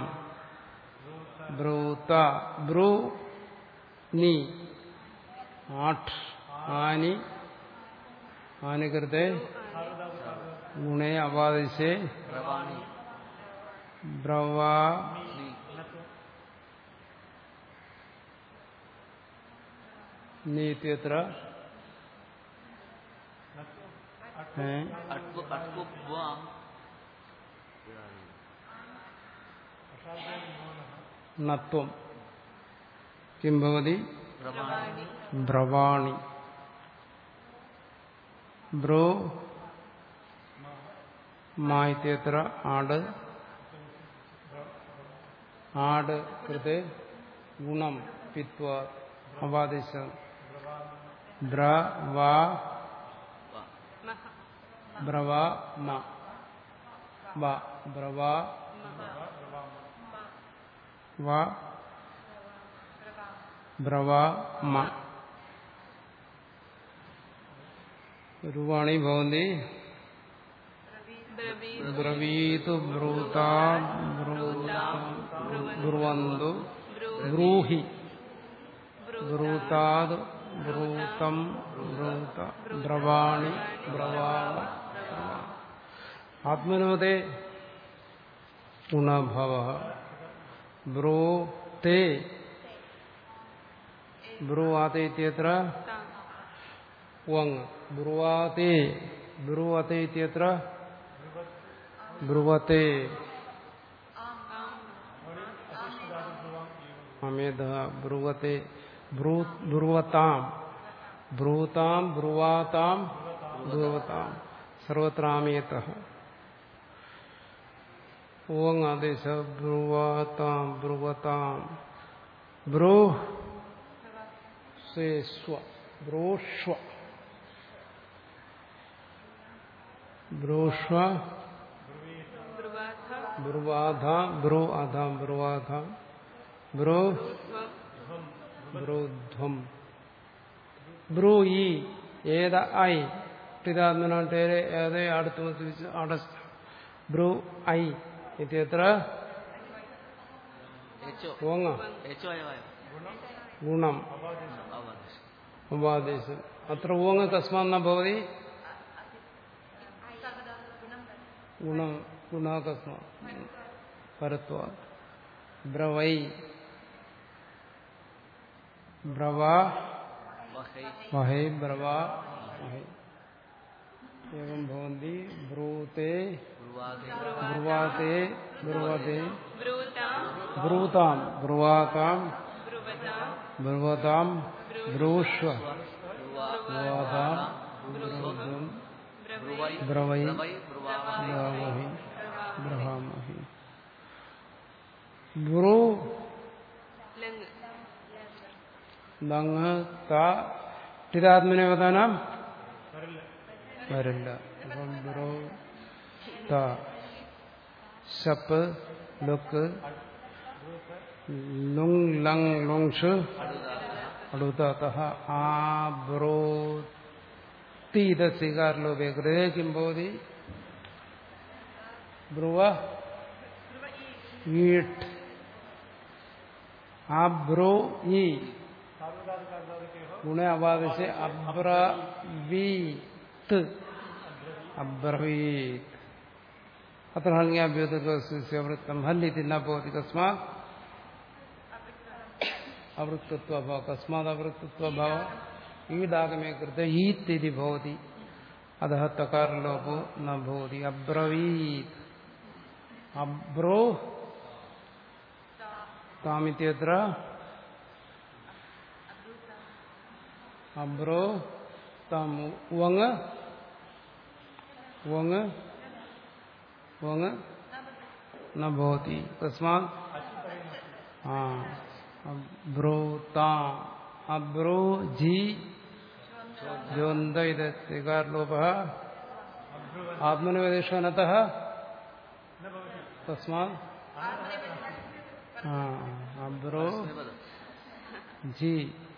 ബ്രൂത ബ്രൂ നീ ആഠ് ആനി ആനുകൃത്തെ ഗുണേ അവാദിശേ പ്രവാണി ബ്രവാ നീ നീത്യത്ര ഏ അട്കു അട്കു ബ്വാം നത്വം കിം ഭവതി പ്രവാണി ബ്രവാണി ബ്രോ മായിത്യത്ര ആട് ആട് കൃത് ഗുണം പിത്വ അവാദിശ ബ്ര വാ വ മഹ ബ്രവ മ വ ബ്രവ വ ബ്രവ മ രൂപാണി ഭവന്തി ബ്രവീത് ബ്രവീതു ബ്രൂതാ ബ്രുവന്തു ബ്രൂഹി ബ്രൂതാത് ബ്രൂതം ബ്രൂത ബ്രവാണി ബ്രവാണ ആത്മനോദേ ഗുണഭവ ബ്രൂതേ ബ്രുവാതേ ഇത്യത്ര താം വങ് ബ്രുവാതേ ബ്രുവത്തെ ഇത്യത്ര ബ്രുവത്തെ അമേധ ബ്രുവത്തെ ബ്രൂ- ബ്രുവതാം ബ്രൂതാം ബ്രുവാതാം ബ്രുവതാം സർവത്രാമേത ഓങ് ആദേശ ബ്രുവാതാം ബ്രുവതാം ബ്രൂ സ്വ ബ്രൂഷ്വ ബ്രൂഷ്വ ബ്രുവാഥ ബ്രുവാധ ബ്രൂ അധ ബ്രുവാധ ബ്രൂ സ്വം ബ്രൂധ്വം ബ്രൂ ഈ ഏത ഐ പിതാത്മനാട്ടേരെ ഏതേ അടുത്ത് മത്സരിച്ച് അട ബ്രൂ ഐ ഇത്യത്ര ഏച്ചോ ഓങ്ങ ഏച്ചോ അയവായ ഗുണം അവാദിശ ഉപാദേശം അത്ര ഓങ്ങ കസ്മാന്ന ഭവതി ഗുണം ഗുണാകസ്മ പരത്വ ബ്രവൈ ബ്രവാ വഹൈ വഹൈ ബ്രവാ വഹൈ एवं भवन्ति ब्रूते ബ്രുവാദേ ब्रुवाते ब्रुवते ബ്രൂതാം ब्रूतां ब्रुवातां ബ്രുവതാം ब्रुवतां ब्रूष्व ബ്രുവാ ब्रुवातां ब्रुवं ബ്രുവൈ ब्रवै ബ്രവൈ ബ്രുവാവ ब्रावहि ब्रहामहि ब्रू ലങ് ലങ് ത സ്ഥിരാത്മനവദാനം വരില്ല അപ്പം ബ്രോ ത ശപ്പ് ലുക്ക് ലുങ് ലങ് ലുങ്ഷ് അടുത്ത ആ ബ്രോ തീത സ്വീകാരലോപേ ഹൃദയ കിം ഭവതി ബ്രുവ ഈട്ട് ആ ബ്രോ ഈ ഗുണ അവാദശെ അബ്രവീത് അബ്രവീത് അത്ര ഹല്യാഭ്യോതൃത്തം ഹല്ലിതി ന ഭവതി കസ്മാത് അവൃത്തത്വഭാവ കസ്മാത് അവൃത്തത്വഭാവ ഈടാഗമേ കൃത ഈത്തിരി ഭവതി അത തകാരലോപോ ന ഭവതി അബ്രവീത് അബ്രോ താമിത്യത്ര അബ്രോ തം വങ് वङ् वङ् न भवति तस्मात् हा अब्रूता अब्रू झि ज्योन्द इकारलोपः आत्मनिवेदेशनतः तस्मात् हा अब्रू झि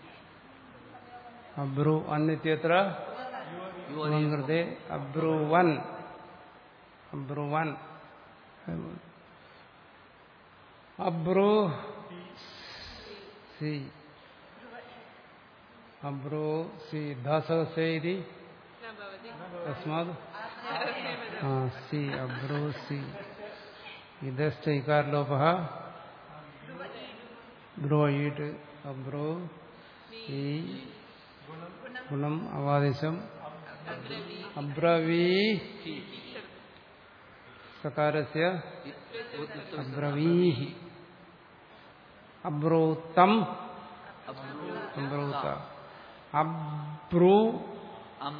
अब्रू अन्यत्र कृते अब्रुवन् अब्रुवन् अब्रू सि अब्रू सि धासस्य इति न भवति तस्मात् हा, सि अब्रू सि इदश्च इकारलोपः ब्रुवईट् अब्रू ई गुणम् अवादिशम् अब्रवी सकारस्य अब्रवीः अब्रूतम् अब्रूत अब्रू अम्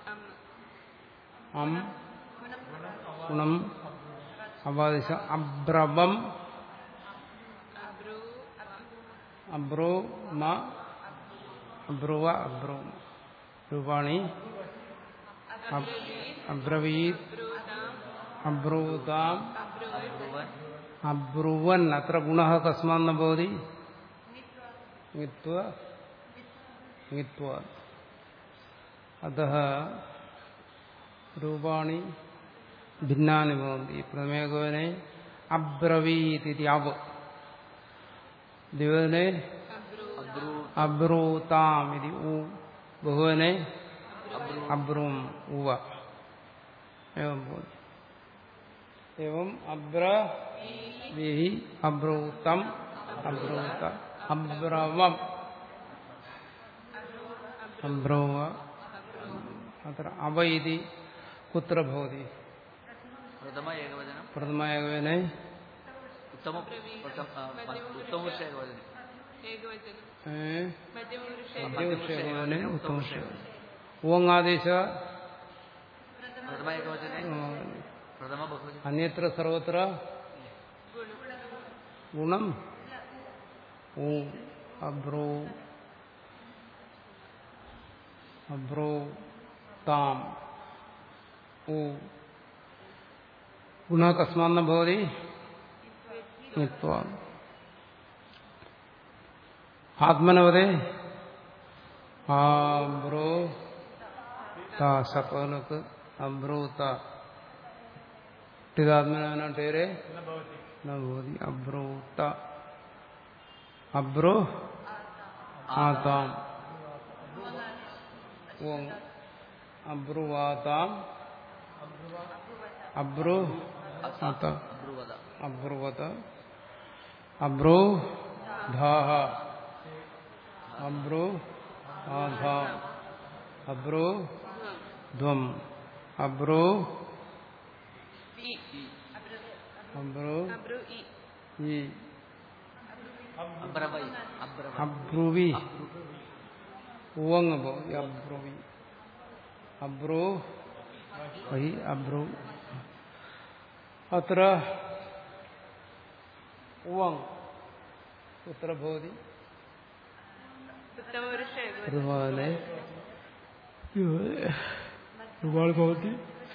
अम् अम् गुणम् अवादिश अब्रवम् अब्रू अब्रू म अब्रुव अब्रू रूपाणि अब्- अब्रवीत् ब्रूताम् अब्रूताम् अब्रुवत् अब्रुवन् अत्र गुणः कस्मात् न भवति ङित्वा ङित्वा अतः रूपाणि भिन्नानि भवन्ति प्रथमेकवने अब्रवीत् इति अव् द्विवदने अब्रू अब्रूताम् इति उ बहुवने अब्रूम् उव एवं भवति एवं अब्रवीः अब्रूतम् अब्रूत अब्रवम् अब्रव अत्र अव इति कुत्र भवति प्रथम एकवचनं प्रथम एकवने उत्तम प्रथम उत्तमपुरुष एकवचने एकवचनं ए, मध्यमपुरुषे मध्यविषयकवने उत्तमविषय ओङादेश प्रथम एकवचने प्रथम बहुवचने अन्यत्र सर्वत्र गुणं गुणम् ऊ अब्रो अब्रो ताम् ऊ गुणः कस्मात् न भवति नित्वा आत्मनवदे आब्रो ता सपलक अब्रूत टिदात्मन टेरे न भवति अब्रूत अब्रो आताम् ओम् अब्रुवाताम् अब्रु आत ब्रुवद अब्रुवत अब्रो धाः अब्रो आधाम् अब्रो ध्वम् अब्रो इ अब्रो अब्रू इ ई अब्रवै अब्रव अब्रुवि उवङ् भवति अब्रुवि अब्रो वहि अब्रु अत्र उवङ् कुत्र भवति उत्तमपुरुषे एकवचनं रुवाले रुवाल् भवति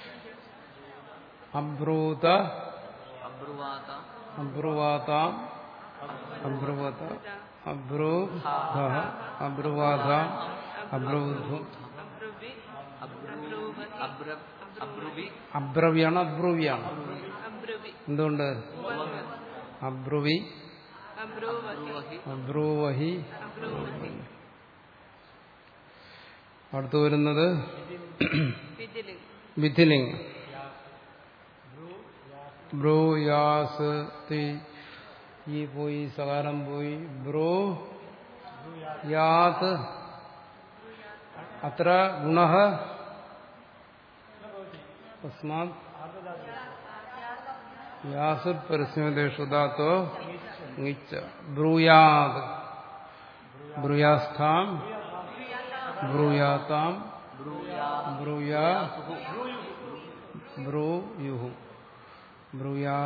अब्रूत अब्रुवात अब्रुवाताम् अब्रुवत अब्रूधः अब्रुवाधाम् अब्रूध्वम् अब्रुवि അബ്രു അബ്ര അബ്രുവി അബ്രവ്യാണ് അബ്രൂവിയാണ് അബ്രുവി എന്തുകൊണ്ട് വന്ന് അബ്രുവി അബ്രുവഹി അബ്രുവഹി അബ്രൂവഹി അബ്രുവഹി അടുത്തു വരുന്നത് വിജിലിംഗ് മിഥിലിംഗ് ബ്രൂ യാസ് തി ഈ പോയി സകാരം പോയി ബ്രൂ യാത് അത്ര ഗുണ തസ്മാത് യാസ് പരസ്യമേഷു ധാത്തോ ങ്ങിച്ച ബ്രൂയാത് ബ്രൂയാസ്ഥാം ബ്രൂയാതാം ബ്രൂയാ ബ്രൂയാ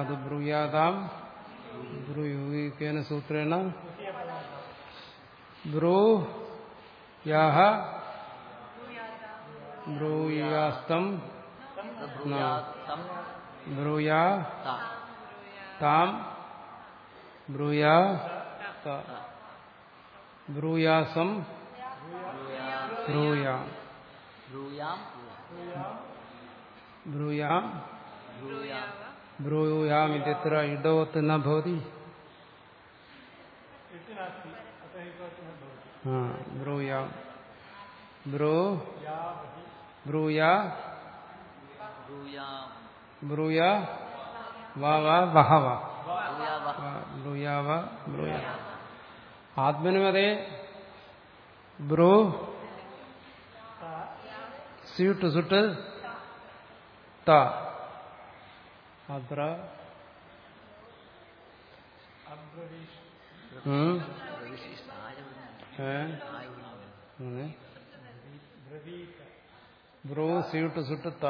അത് ബ്രൂയാതാം ബ്രൂയുഗേന സൂത്രേണ ബ്രൂ യാഹ ബ്രൂയാസ്തം ബ്രൂയാത്തം ബ്രൂയാ ത താം ബ്രൂയാ ത. ബ്രൂയാസം ബ്രൂയാ ബ്രൂയാം ബ്രൂയാം ബ്രൂയാം ബ്രൂയാം ഇത്യത്ര ഇടവത്ത് ന ഭവതി ആ, ബ്രൂയാം ബ്രൂ ബ്രൂയാ ബ്രൂയാം ബ്രൂയാ വാ വാ വഹ വാ ബ്രൂയാവ ബ്രൂയാവ ബ്രൂയാ ആത്മനുമതേ ബ്രൂ സ്യൂട്ട് സുട്ട് ത അത്ര ഉം. ഏ? അങ്ങനെ. ബ്രൂ സ്യൂട്ട് സുട്ട് ത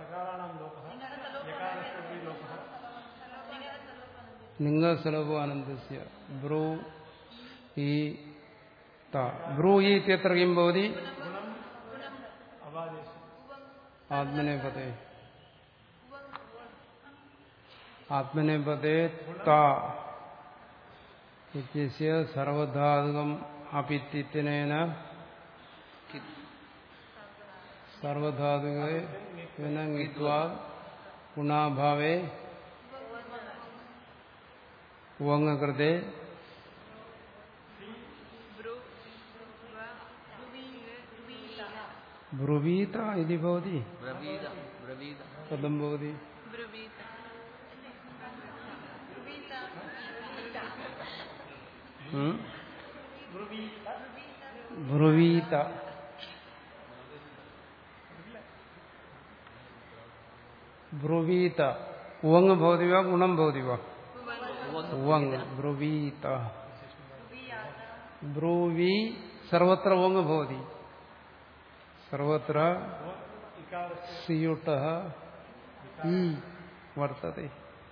നിങ്ങൾ സുലഭോ അനന്തസ്യ ബ്രൂ ഈ ത ബ്രൂ ഈ ഇത്യത്ര കിം ഭവതി ആത്മനേപദേ ആത്മനേപദേ ത ഇത്യസ്യ സർവധാതുകം അപിത്യനേന സർവധാതുകെ ങ്ങിത്വാ ഗുണാഭാവേ ഉവങ്ങകൃതേ ബ്രു വ ബ്രുവീത ഇതി ഭവതി ബ്രവീത ബ്രവീത കഥം ഭവതി ബ്രുവീത ഉം? ബ്രുവീത ബ്രുവീത ഉവങ് ഭവതി വാ ഗുണം ഭവതി വാ ഉവങ് ബ്രുവീത ബ്രൂവി സർവത്ര ഉവങ് ഭവതി സർവത്ര സിയുട്ട ഈ വർത്തത്തെ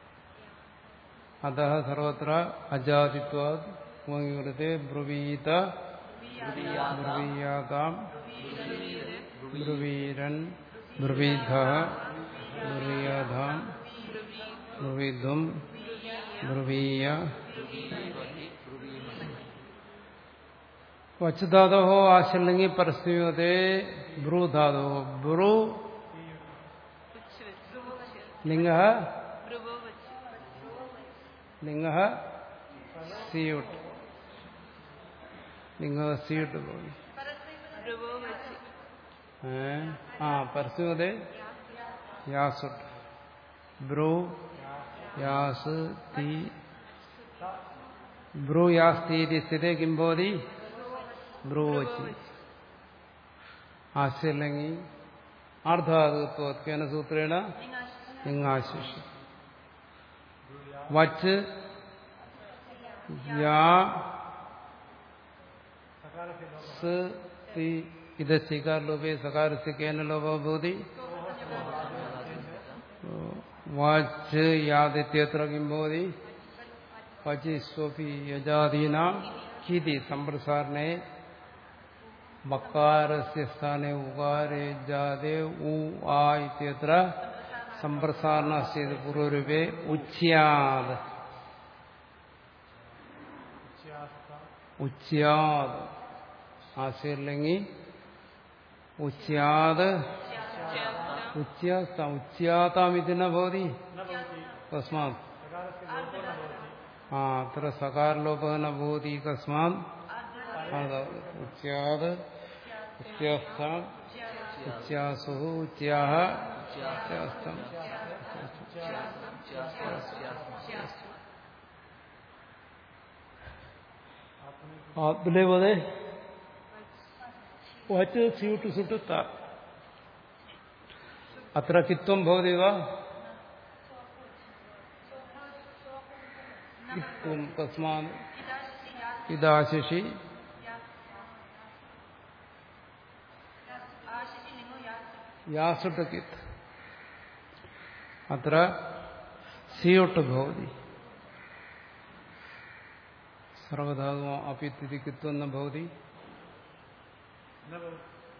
അതः സർവത്ര അജാതിത്വാത് ഉവങ്ങികൃത്തെ ബ്രുവീത ബ്രുവീയാതാം ബ്രുവീരൻ ബ്രുവീധ ബ്രുവീയാധാം ബ്രുവീധ്വം ബ്രുവീയ വച്ചുധാതോ ആശല്ലെങ്കിൽ പരസ്യമതേ ബ്രൂധാതോ ബ്രൂ ഉച്ച് വെച്ച് ലിംഗ ബ്രുവോ വെച്ച് ലിംഗ സിയൂട്ട് ലിംഗ സിയൂട്ട് പോയി ബ്രുവോ വെച്ച് ഏ? ആ പരസ്യമതേ യാസുട്ട് ബ്രൂ യാസ് തീ ബ്രൂ യാസ് തീ സ്ഥിതേ കിം ഭവതി ബ്രൂ വച്ച് ആശയല്ലെങ്കിൽ ആർദ്ധാതുത്വത്കേന സൂത്രേണ ലിംഗാശിഷ വച്ച് യാ സ് തി ഇത് സ്വീകാരലോപേ സകാരസ്യ കേന ലോപോ ഭവതി വാച്ച് യാദിത്യത്ര കിം ഭവതി വചി സ്വപി യജാദീനാം കിതി സമ്പ്രസാരണേ മക്കാരസ്യ സ്ഥാനെ ഉകാരേ ജാതേ ഉ ആ ഇത്യത്ര സമ്പ്രസാരണസ്യത് പൂർവരൂപേ ഉച്യാത് ഉച്യാത് ആശയല്ലെങ്കിൽ ഉച്യാത് ഉച്യാസ്ത ഉച്യാതാം ഇതിന ഭവതി തസ്മാത് ആ അത്ര സകാരലോപ ന ഭവതി തസ്മാത് ഉച്യാത് ഉച്യാസ്താം ഉച്യാസു ഉച്യാഹ ഉച്യാസ്തം ആത്മനേപദേ വച്ച് സ്യൂട്ട് സുട്ട് ത അത്ര കിത്വം ഭവതി വാ കിത്വം തസ്മാത് ഇതാശിഷി യാസുട്ട് കിത്ത് അത്ര സിയൊട്ട് ഭവതി സർവധാതു അപ്പി തിരിക്കുത്വന്ന ഭവതി न भवति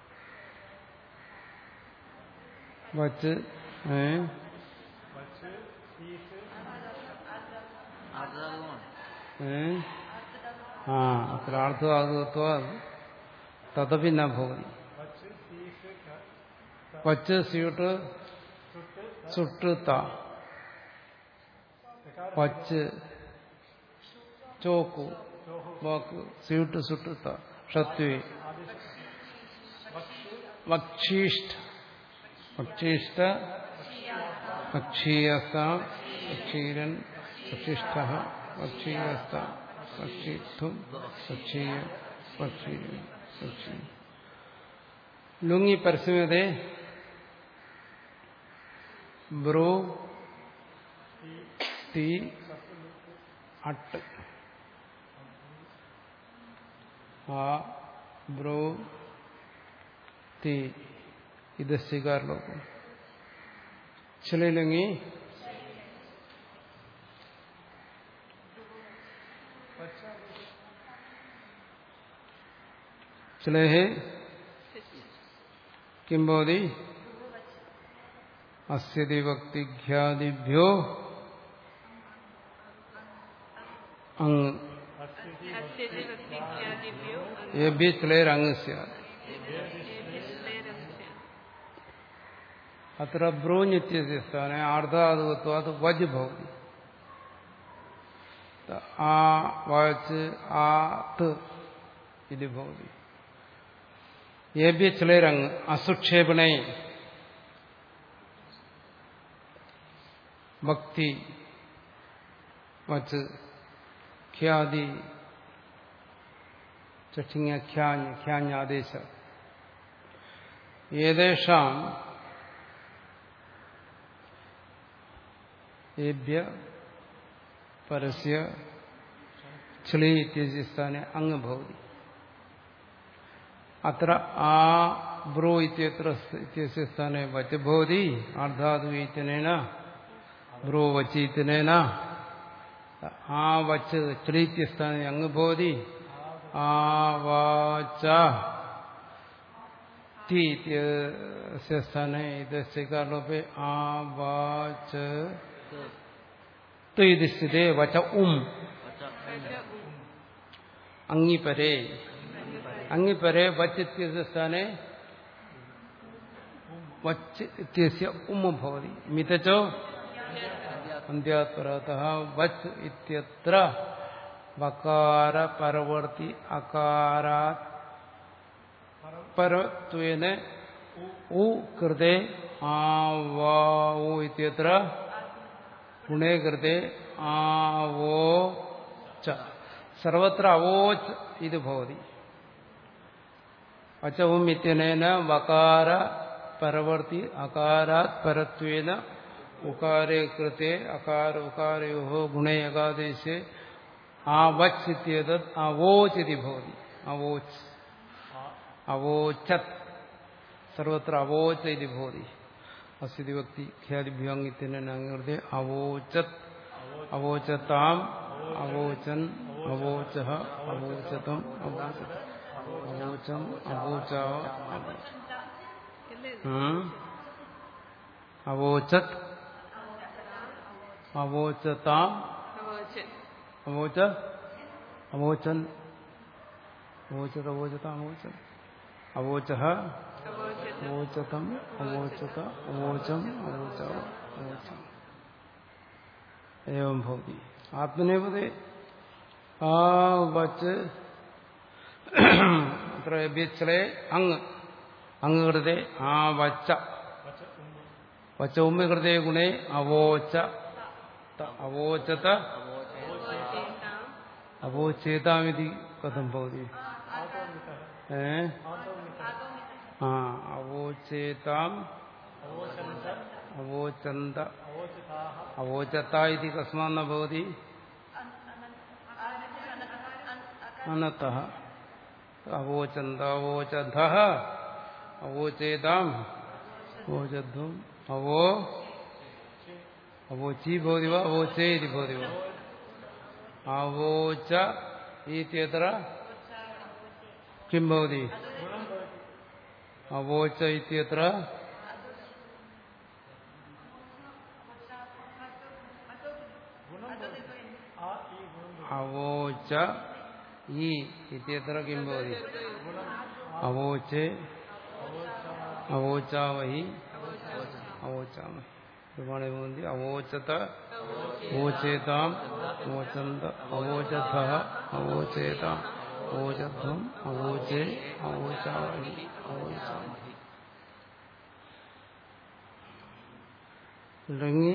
വച്ച് ഏ वच् शीस् ആർദ്ധാതുവാണ് ഏ ആ അത്ര അർത്ഥമാകത്വ തദപി ന ഭവതി वच् शीस् ख വച്ച് സിയോട്ട് सुट् ചുട്ട് ത ऋकार വച്ച് ചോക്കു चोः വാക്ക് സിയുട്ട് സുട്ട് ത ഷത്വേ आदेश वक्ष വക്ഷീഷ്ട വക്ഷീഷ്ട വക്ഷീയസ്ത വക്ഷീരൻ വക്ഷിഷ്ഠ വക്ഷീയസ്ത വക്ഷിത്വം വക്ഷീയ വക്ഷീയ വക്ഷീയ ലുങ്ങി പരസ്യമതേ ബ്രോ തി അട്ട് ആ ബ്രോ തി ഇത് സ്വീകാരലോകം ചിലയിലെങ്കിൽ ചിലഹേ കിം ഭവതി അസ്യതി ഭക്തിഘ്യാദിഭ്യോ അങ്ങ് अस्यति भक्तिज्ञादिभ्यो ഏഭ്യ ചിലരങ്ങ് സ്യാത് अङ्गेभिश्लेरस्य അത്ര ബ്രൂഞ്ഞിത്യസ്യ സ്ഥാനെ ആർദ്ധാതുകത്വാത് വജ് ഭവതി ആ വാച്ച് ആ ത് ഇത് ഭവതി ഏഭ്യ ചിലരങ്ങ് അസുക്ഷേപണേ ഭക്തി വച്ച് ഖ്യാതി ചക്ഷിങ്ങ ഖ്യാഞ്ഞ് ഖ്യാഞ്ഞാദേശ ഏതേഷാം ഏഭ്യ പരസ്യ ഛളി ഇത്യസ്യ സ്ഥാനെ അങ്ങ് ഭവതി അത്ര ആ ബ്രോ ഇത്യത്ര ഇത്യസ്യ സ്ഥാനെ വച്ച് ഭവതി അർദ്ധാതു ഇത്യനേന ബ്രോ വച്ച് ഇത്യനേന ആ വച്ച് ഛളീത്യ സ്ഥാനെ അങ്ങ് ഭവതി ആ വാച തി ഇത്യസ്യ സ്ഥാനെ ഇതസ്യ കാരണോപി ആ വാച തു ഇത് സ്ഥിതേ വച ഉം അങ്ങിപരേ അങ്ങിപരേ വച്ച് ഇത്യസ്യ സ്ഥാനെ വച്ച് ഇത്യസ്യ ഉം ഭവതി മിതച്ചോ അന്ത്യാത്പരതഃ വച്ച് ഇത്യത്ര വകാര പരവർത്തി അകാരാത് പരത്വേന ഉ കൃതേ ആവോ ഇത്യത്ര ഗുണേ കൃതേ ആവോ ച സർവത്ര അവോച്ച് ഇത് ഭവതി വച്ചവും ഇത്യനേന വകാര പരവർത്തി അകാരാത് പരത്വേന ഉകാരേ കൃത്തെ അകാര ഉകാരയോ ഗുണേ അകാദേശേ ആവച്ച് ഇത്യേതത് അവോചിതി ഭവതി അവോച്ച് അവോചത് സർവത്ര അവോച ഇതി ഭവതി അസ്ഥിതി ഭക്തി ഖ്യാതിഭ്യങ്ങിത്യനൃതേ അവോചത് അവോചതാം അവോചൻ അവോച അവോചതം അവോചത് അവോചം അവോചാവ അവോചത് അവോചതാം अवोचत् അവോച അവോചൻ അവോചത് അവോചതാം അവോചൻ അവോച अवोचत् അവോചതം അവോചത അവോചം അവോച അവോചം एवं भवति आत्मनेपदे ആ വച്ച് അത്ര വ്യച്ചളെ അങ്ങ് അങ്ങ് കൃതേ ആ വച്ച വച്ച ഉമ്മ കൃതേ ഗുണേ അവോച ത- അവോചത अवोचेताम् അവോചേതാമിതി കഥം ഭവതി ഏ ആ അവോചേതാം അവോചന്ത അവോചത ഇതി കസ്മാന്ന ഭവതി അനത്ത അവോചന്ത അവോചധ അവോചേതാം അവോചധ്വം അവോ അവോച്ചി ഭവതിവ അവോച്ചേ ഇതി ഭവതിവ അവോച്ച ഇത്യത്ര കിം ഭവതി അവോച്ച ഇത്യത്ര അവോച്ച ഈ ഇത്യത്ര കിം ഭവതി അവോച്ചേ അവോച്ചാവഹി അവോച്ചാമഹി ഒരുപാട് ഭവന്തി അവോചത അവോചേതാം അവോചന്ത അവോചത അവോചേതാം അവോചധ്വം അവോചേ അവോചാവഹി അവോചാമഹി തുടങ്ങി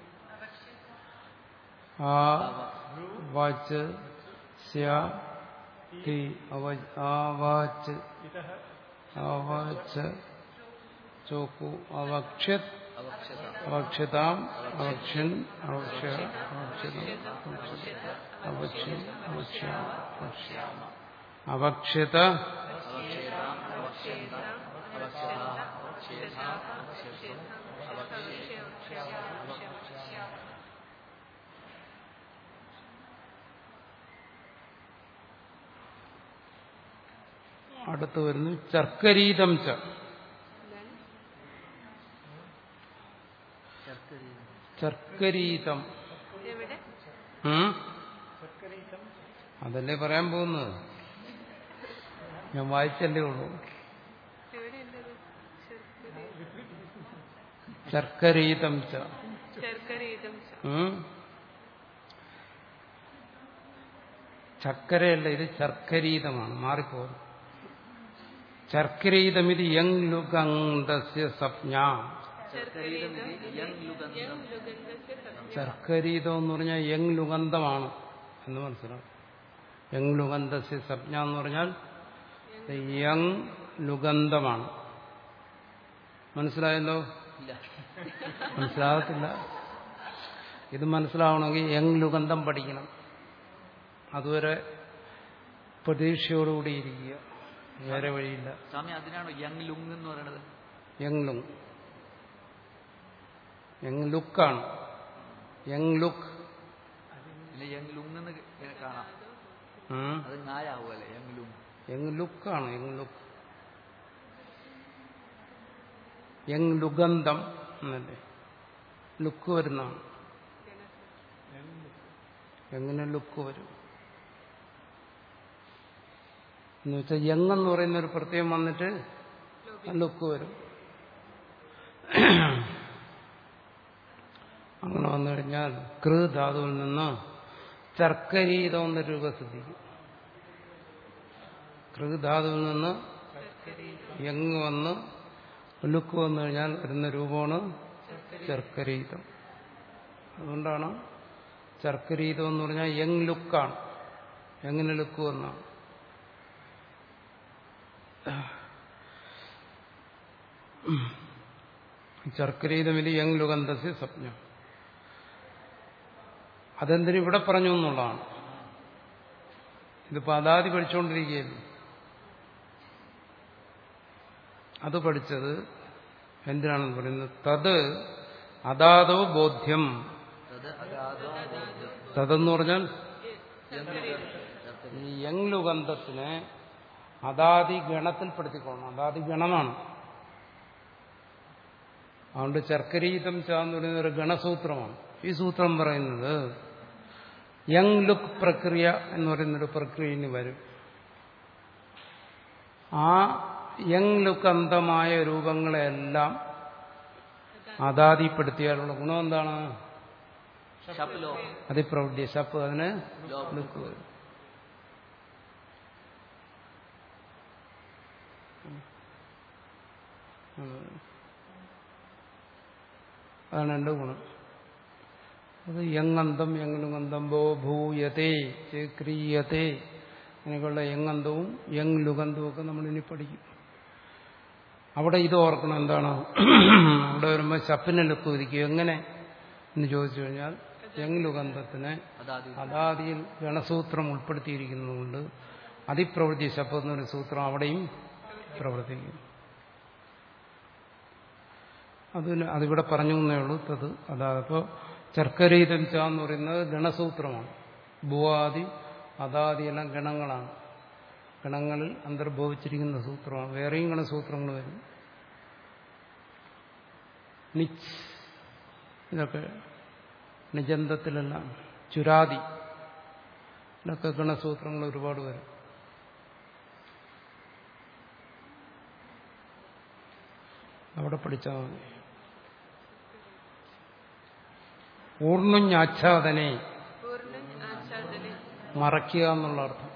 ആ വാച്ച് സ്യ തി അവ- ആവാച്ച് ഇതः ആവാച്ച് ചോക്കു അവക്ഷ്യത് അവക്ഷത അവക്ഷ്യതാം അവക്ഷ്യൻ അവക്ഷ്യ അവക്ഷ്യതം അവക്ഷ്യൻ അവക്ഷ്യ അവക്ഷ്യാമ അവക്ഷ്യത അവക്ഷേതാം അവക്ഷന്ത അവക്ഷത അവക്ഷേതാ അവക്ഷത്വം അവക്ഷേ അടുത്ത് വരുന്നു ചർക്കരീതം ച ശർക്കരി ചർക്കരീതം എവിടെ ഉം? സത്കരീതം അതല്ലേ പറയാൻ പോകുന്നത് ഞാൻ വായിച്ചല്ലേ ഉള്ളൂ എവിടെ ഉണ്ടത് ശർക്കര ചർക്കരീതം ച ശർക്കര ഇതും ഉം? ചക്കരയല്ല ഇത് ചർക്കരീതമാണ് മാറിപ്പോകും ചർക്കരീതമിത് യങ് ലുഗന്ധസ്യ സപ്ഞ ശർക്കരീതമിതി യം യുഗന്ധം ലുഗന്ധസ്യ സത്യം ചർക്കരീതം എന്ന് പറഞ്ഞാൽ യങ് ലുഗന്ധമാണ് എന്ന് മനസ്സിലാവും യങ് ലുഗന്ധസ്യ സപ്ഞ എന്ന് പറഞ്ഞാൽ ഇത് യങ് ലുഗന്ധമാണ് മനസ്സിലായല്ലോ ഇല്ല മനസ്സിലാകത്തില്ല ഇത് മനസ്സിലാവണമെങ്കിൽ യങ് ലുഗന്ധം പഠിക്കണം അതുവരെ പ്രതീക്ഷയോടുകൂടി ഇരിക്കുക വേറെ വഴിയില്ല സ്വാമി അതിനാണോ യങ് ലുങ് എന്ന് പറയുന്നത് യങ് ലുങ് യങ് ലുക്കാണ് യങ് ലുക്ക് ഇല്ല യങ് ലുങ് എന്ന് കേ- കാണാം ഉം. അത് നായാവുമല്ലേ യങ് ലുങ് യങ് ലുക്കാണ് യങ് ലുക്ക് യങ് ലുഗന്ധം എന്നല്ലേ ലുക്ക് വരുന്നതാണ് എങ്ങനെ ലുക്ക് വരും എന്ന് വെച്ചാൽ യങ് എന്ന് പറയുന്ന ഒരു പ്രത്യയം വന്നിട്ട് ലുക്ക് വരും അങ്ങനെ വന്നു കഴിഞ്ഞാൽ കൃ ധാതുവിൽ നിന്ന് ചർക്കരീതം എന്ന രൂപം സിദ്ധിക്കും കൃ ധാതുവിൽ നിന്ന് യങ് വന്ന് ലുക്ക് വന്നു കഴിഞ്ഞാൽ വരുന്ന രൂപമാണ് ചർക്കരീതം അതുകൊണ്ടാണ് ചർക്കരീതം എന്ന് പറഞ്ഞാൽ യങ് ലുക്കാണ് എങ്ങനെ ലുക്ക് വന്നാണ് ചർക്കരീതമില് യങ് ലുഗന്ധസ്യ സ്വപ്നം അതെന്തിനും ഇവിടെ പറഞ്ഞു എന്നുള്ളതാണ് ഇതിപ്പോ അതാതി പഠിച്ചുകൊണ്ടിരിക്കുകയല്ലേ അത് പഠിച്ചത് എന്തിനാണെന്ന് പറയുന്നത് തത് അതാതോ ബോധ്യം തത് അഗാധോ ബോധ്യം തതെന്ന് പറഞ്ഞാൽ ശർക്കരി ഈ യങ് ലുഗന്ധത്തിനെ അതാതി ഗണത്തിൽപ്പെടുത്തിക്കൊള്ളണം അതാതി ഗണമാണ് അതുകൊണ്ട് ചർക്കരീതം ച എന്ന് പറയുന്ന ഒരു ഗണസൂത്രമാണ് ഈ സൂത്രം പറയുന്നത് യങ് ലുക്ക് പ്രക്രിയ എന്ന് പറയുന്നൊരു പ്രക്രിയന് വരും ആ യങ് ലുക്ക് അന്തമായ രൂപങ്ങളെല്ലാം അതാതിപ്പെടുത്തിയാലുള്ള ഗുണം എന്താണ് ഷപ്പ് ലോ അതിപ്രൗഢ്യ ശപ്പ് അതിന് ലോ ലുക്ക് വരും അതാണ് എന്റെ ഗുണം അത് യങ്ങന്തം യങ്ങലുഗന്ധം ബോ ഭൂയത്തെ ക്രിയത്തെ അങ്ങനെയൊക്കെയുള്ള യങ്ങന്തവും യങ് ലുഗന്ധവും ഒക്കെ നമ്മൾ ഇനി പഠിക്കും അവിടെ ഇത് ഓർക്കണം എന്താണ് അവിടെ വരുമ്പോൾ ശപ്പിനെ ലുക്ക് വിധിക്കും എങ്ങനെ എന്ന് ചോദിച്ചു കഴിഞ്ഞാൽ യങ് ലുഗന്ധത്തിനെ അതാതി അതാദിയിൽ ഗണസൂത്രം ഉൾപ്പെടുത്തിയിരിക്കുന്നതുകൊണ്ട് അതിപ്രവൃത്തി ശബ്ദം എന്നൊരു സൂത്രം അവിടെയും പ്രവർത്തിക്കും അതിന് അതിവിടെ പറഞ്ഞു എന്നേ ഉള്ളൂ തത് അതായത് അപ്പോൾ ചർക്കരീതം ച എന്ന് പറയുന്നത് ഗണസൂത്രമാണ് ഭുവാദി അതാദി എല്ലാം ഗണങ്ങളാണ് ഗണങ്ങളിൽ അന്തർഭവിച്ചിരിക്കുന്ന സൂത്രമാണ് വേറെയും ഗണസൂത്രങ്ങൾ വരും നിച്ച് ഇതൊക്കെ നിജന്തത്തിലെല്ലാം ചുരാതി ഇതൊക്കെ ഗണസൂത്രങ്ങൾ ഒരുപാട് വരും അവിടെ പഠിച്ചാൽ മതി ഊർണ്ണുഞ്ഞാച്ഛാദനെ പൂർണ്ണ ആച്ഛാദനെ മറയ്ക്കുക എന്നുള്ള അർത്ഥം